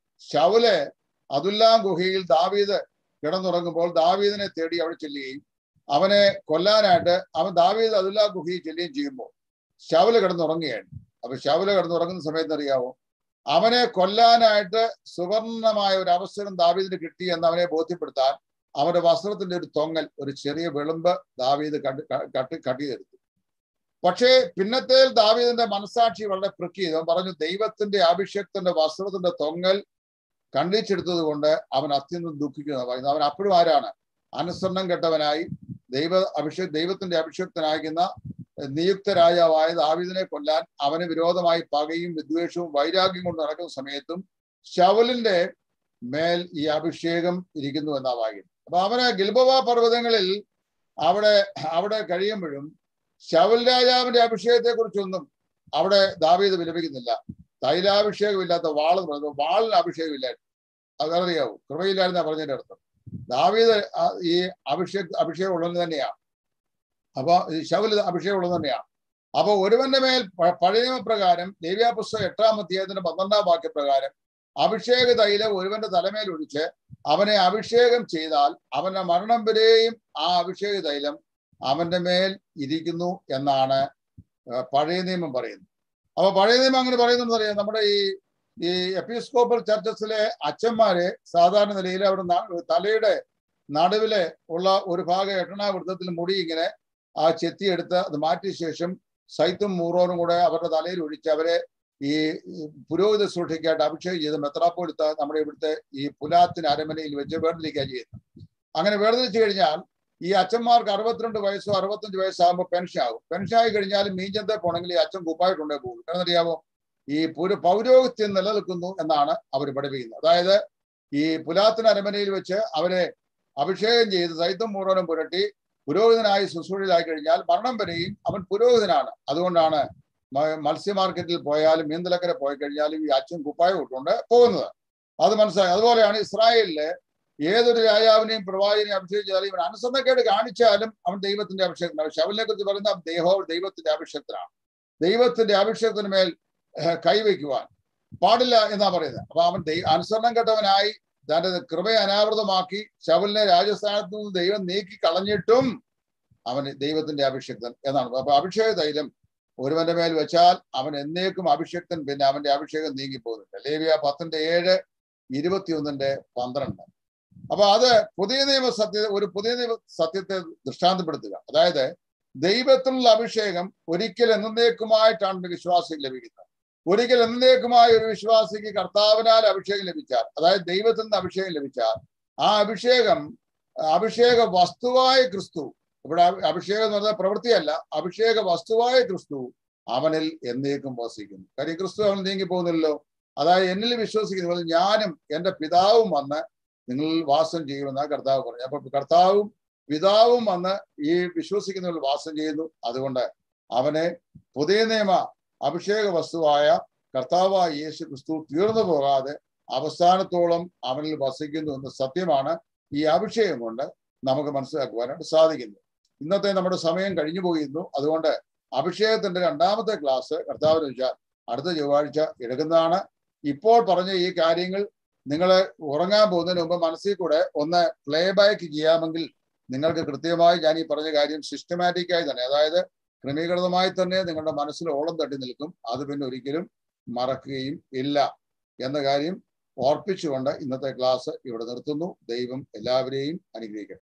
ശൗല് അതുല്ലാം ഗുഹയിൽ ദാവീദ് കിടന്നുറങ്ങുമ്പോൾ ദാവീദിനെ തേടി അവിടെ ചെല്ലുകയും അവനെ കൊല്ലാനായിട്ട് അവൻ ദാവീദ് അതുല്ലാ ഗുഹയിൽ ചെല്ലുകയും ചെയ്യുമ്പോൾ ശവല് കിടന്നുറങ്ങുകയാണ് അപ്പൊ ശവല് കിടന്നുറങ്ങുന്ന സമയത്ത് അറിയാവോ അവനെ കൊല്ലാനായിട്ട് സുവർണമായ ഒരു അവസരം ദാവീദിന് കിട്ടി എന്ന് അവനെ ബോധ്യപ്പെടുത്താൻ അവന്റെ വസ്ത്രത്തിന്റെ ഒരു തൊങ്ങൽ ഒരു ചെറിയ വിളമ്പ് ദാവീദ് കട്ട് കട്ടി കട്ടിയെടുത്തു പക്ഷേ പിന്നത്തെ ദാവീദിന്റെ മനസാക്ഷി വളരെ പ്രഖ്യത അവൻ പറഞ്ഞു ദൈവത്തിന്റെ അഭിഷേകത്തിന്റെ വസ്ത്രത്തിന്റെ തൊങ്ങൽ കണ്ടിച്ചെടുത്തത് കൊണ്ട് അവൻ അത്യന്തം ദുഃഖിക്കുന്നു പറയുന്നത് അവൻ അപ്പോഴും ആരാണ് അനുസരണം കെട്ടവനായി ദൈവ അഭിഷേക ദൈവത്തിന്റെ അഭിഷേകത്തിനായിരിക്കുന്ന നിയുക്ത രാജാവായ ദാവീദിനെ കൊല്ലാൻ അവന് വിരോധമായി പകയും വിദ്വേഷവും വൈരാഗ്യം കൊണ്ട് നടക്കുന്ന സമയത്തും ശവലിന്റെ മേൽ ഈ അഭിഷേകം ഇരിക്കുന്നു എന്നാ വായിക്കുന്നത് അപ്പൊ അവന് ഗിൽബവ പർവ്വതങ്ങളിൽ അവിടെ അവിടെ കഴിയുമ്പോഴും ശവൽ രാജാവിന്റെ അഭിഷേകത്തെ കുറിച്ചൊന്നും അവിടെ ദാവീദ് വിലപിക്കുന്നില്ല തൈലാഭിഷേകമില്ലാത്ത വാള് പറയുന്നത് വാളിന് അഭിഷേകമില്ലായിരുന്നു അതറിയാവൂ കൃപയില്ലായിരുന്ന പറഞ്ഞതിന്റെ അർത്ഥം ദാവീദ് ഈ അഭിഷേക അഭിഷേകം ഉള്ളത് തന്നെയാണ് അപ്പൊ ശവൽ അഭിഷേകം ഉള്ളത് തന്നെയാണ് അപ്പൊ ഒരുവന്റെ മേൽ പഴയ പ്രകാരം ദേവ്യാ പുസ്തകം എട്ടാം അധ്യായത്തിന്റെ പന്ത്രണ്ടാം വാക്യപ്രകാരം അഭിഷേക തൈലം ഒരുവന്റെ തലമേൽ ഒഴിച്ച് അവനെ അഭിഷേകം ചെയ്താൽ അവന്റെ മരണം വരെയും ആ അഭിഷേക തൈലം അവന്റെ മേൽ ഇരിക്കുന്നു എന്നാണ് പഴയ നിയമം പറയുന്നത് അപ്പൊ പഴയ നിയമം അങ്ങനെ പറയുന്നത് അറിയാം നമ്മുടെ ഈ ഈ എപ്പിസ്കോപ്പൽ ചർച്ചസിലെ അച്ഛന്മാരെ സാധാരണ നിലയിൽ അവിടെ ന- തലയുടെ നടുവിലെ ഉള്ള ഒരു ഭാഗം എട്ടണ വൃത്തത്തിൽ മുടി ഇങ്ങനെ ആ ചെത്തിയെടുത്ത് അത് മാറ്റിയ ശേഷം സൈത്തും മൂറോനും കൂടെ അവരുടെ തലയിൽ ഒഴിച്ച് അവരെ ഈ ഈ പുരോഹിത സൂക്ഷിക്കായിട്ട് അഭിഷേകം ചെയ്ത് മെത്രാപ്പോലിത്ത നമ്മുടെ ഇവിടുത്തെ ഈ പുലാത്തിന് അരമനയിൽ വെച്ച് വേർതിരിക്കുക ചെയ്യുന്നത് അങ്ങനെ വേർതിരിച്ചു കഴിഞ്ഞാൽ ഈ അച്ഛന്മാർക്ക് അറുപത്തിരണ്ട് വയസ്സോ അറുപത്തഞ്ച് വയസ്സാകുമ്പോൾ പെൻഷൻ ആകും പെൻഷൻ ആയി കഴിഞ്ഞാൽ മീഞ്ചത്തെ പോണെങ്കിൽ ഈ അച്ഛൻ കുപ്പായിട്ടുണ്ടേ പോകും കാരണം അറിയാമോ ഈ പുര പൗരോഹിത്യം നിലനിൽക്കുന്നു എന്നാണ് അവർ പഠിപ്പിക്കുന്നത് അതായത് ഈ പുലാത്തിന് അരമനയിൽ വെച്ച് അവരെ അഭിഷേകം ചെയ്ത് സൈത്തം മുഴുവനും പുരട്ടി പുരോഹിതനായി ശുശ്രൂഷയിലായി കഴിഞ്ഞാൽ മരണം വരെയും അവൻ പുരോഹിതനാണ് അതുകൊണ്ടാണ് മ- മത്സ്യ മാർക്കറ്റിൽ പോയാലും മീന്തലക്കര പോയി കഴിഞ്ഞാലും ഈ അച്ഛൻ കുപ്പായം ഇട്ടുകൊണ്ട് പോകുന്നത് അത് മനസ്സിലായി അതുപോലെയാണ് ഇസ്രായേലിലെ ഏതൊരു രാജാവിനെയും പ്രവാചകനെയും അഭിഷേകം ചെയ്താലും ഇവൻ അനുസരണക്കേട് കാണിച്ചാലും അവൻ ദൈവത്തിന്റെ അഭിഷേകത്തിനാണ് ശവലിനെ കുറിച്ച് പറയുന്ന ദേഹോ ദൈവത്തിന്റെ അഭിഷേകത്തിനാണ് ദൈവത്തിന്റെ അഭിഷേകത്തിന് മേൽ ഏഹ്, കൈവയ്ക്കുവാൻ പാടില്ല എന്നാ പറയുന്നത് അപ്പൊ അവൻ ദൈ അനുസരണം കെട്ടവനായി തന്റെ കൃപയെ അനാവൃതമാക്കി ശവലിനെ രാജസ്ഥാനത്ത് നിന്ന് ദൈവം നീക്കി കളഞ്ഞിട്ടും അവന് ദൈവത്തിന്റെ അഭിഷേക്തൻ എന്നാണ് അപ്പൊ അഭിഷേക തൈലം ഒരുവന്റെ മേൽ വെച്ചാൽ അവൻ എന്നേക്കും അഭിഷേക്തൻ പിന്നെ അവന്റെ അഭിഷേകം നീങ്ങിപ്പോകുന്നുണ്ട് ലേവിയ പത്തിന്റെ ഏഴ് ഇരുപത്തിയൊന്നിന്റെ പന്ത്രണ്ട് അപ്പൊ അത് പുതിയ നിയമ സത്യ ഒരു പുതിയ നിയമ സത്യത്തെ ദൃഷ്ടാന്തപ്പെടുത്തുക അതായത് ദൈവത്തിനുള്ള അഭിഷേകം ഒരിക്കൽ എന്നേക്കുമായിട്ടാണ് ഒരു വിശ്വാസിക്ക് ലഭിക്കുന്നത് ഒരിക്കൽ എന്നേക്കുമായ ഒരു വിശ്വാസിക്ക് കർത്താവിനാൽ അഭിഷേകം ലഭിച്ചാൽ അതായത് ദൈവത്തിൽ നിന്ന് അഭിഷേകം ലഭിച്ചാൽ ആ അഭിഷേകം അഭിഷേക വസ്തുവായ ക്രിസ്തു ഇവിടെ അഭി- അഭിഷേകം എന്ന് പറഞ്ഞാൽ പ്രവൃത്തിയല്ല അഭിഷേക വസ്തുവായ ക്രിസ്തു അവനിൽ എന്നേക്കും വസിക്കുന്നു കാര്യം ക്രിസ്തു അവൻ നീങ്ങി പോകുന്നില്ലല്ലോ അതായത് എന്നിൽ വിശ്വസിക്കുന്ന പോലെ ഞാനും എൻ്റെ പിതാവും വന്ന് നിങ്ങളിൽ വാസം ചെയ്യുമെന്നാ കർത്താവ് പറഞ്ഞു അപ്പൊ കർത്താവും പിതാവും വന്ന് ഈ വിശ്വസിക്കുന്നവരിൽ വാസം ചെയ്യുന്നു അതുകൊണ്ട് അവനെ പുതിയ നിയമ അഭിഷേക വസ്തുവായ കർത്താവായ യേശു ക്രിസ്തു തീർന്നു പോകാതെ അവസാനത്തോളം അവനിൽ വസിക്കുന്നു എന്ന സത്യമാണ് ഈ അഭിഷേകം കൊണ്ട് നമുക്ക് മനസ്സിലാക്കുവാനായിട്ട് സാധിക്കുന്നത് ഇന്നത്തെ നമ്മുടെ സമയം കഴിഞ്ഞു പോയിരുന്നു അതുകൊണ്ട് അഭിഷേകത്തിന്റെ രണ്ടാമത്തെ ക്ലാസ് കർത്താവിന് വെച്ചാൽ അടുത്ത ചൊവ്വാഴ്ച എടുക്കുന്നതാണ് ഇപ്പോൾ പറഞ്ഞ ഈ കാര്യങ്ങൾ നിങ്ങൾ ഉറങ്ങാൻ പോകുന്നതിന് മുമ്പ് മനസ്സിൽ കൂടെ ഒന്ന് പ്ലേ ബാക്ക് ചെയ്യാമെങ്കിൽ നിങ്ങൾക്ക് കൃത്യമായി ഞാൻ ഈ പറഞ്ഞ കാര്യം സിസ്റ്റമാറ്റിക്കായി തന്നെ അതായത് ക്രമീകൃതമായി തന്നെ നിങ്ങളുടെ മനസ്സിൽ ഓളം തട്ടി നിൽക്കും അത് പിന്നെ ഒരിക്കലും മറക്കുകയും ഇല്ല എന്ന കാര്യം ഓർപ്പിച്ചുകൊണ്ട് ഇന്നത്തെ ക്ലാസ് ഇവിടെ നിർത്തുന്നു ദൈവം എല്ലാവരെയും അനുഗ്രഹിക്കട്ടെ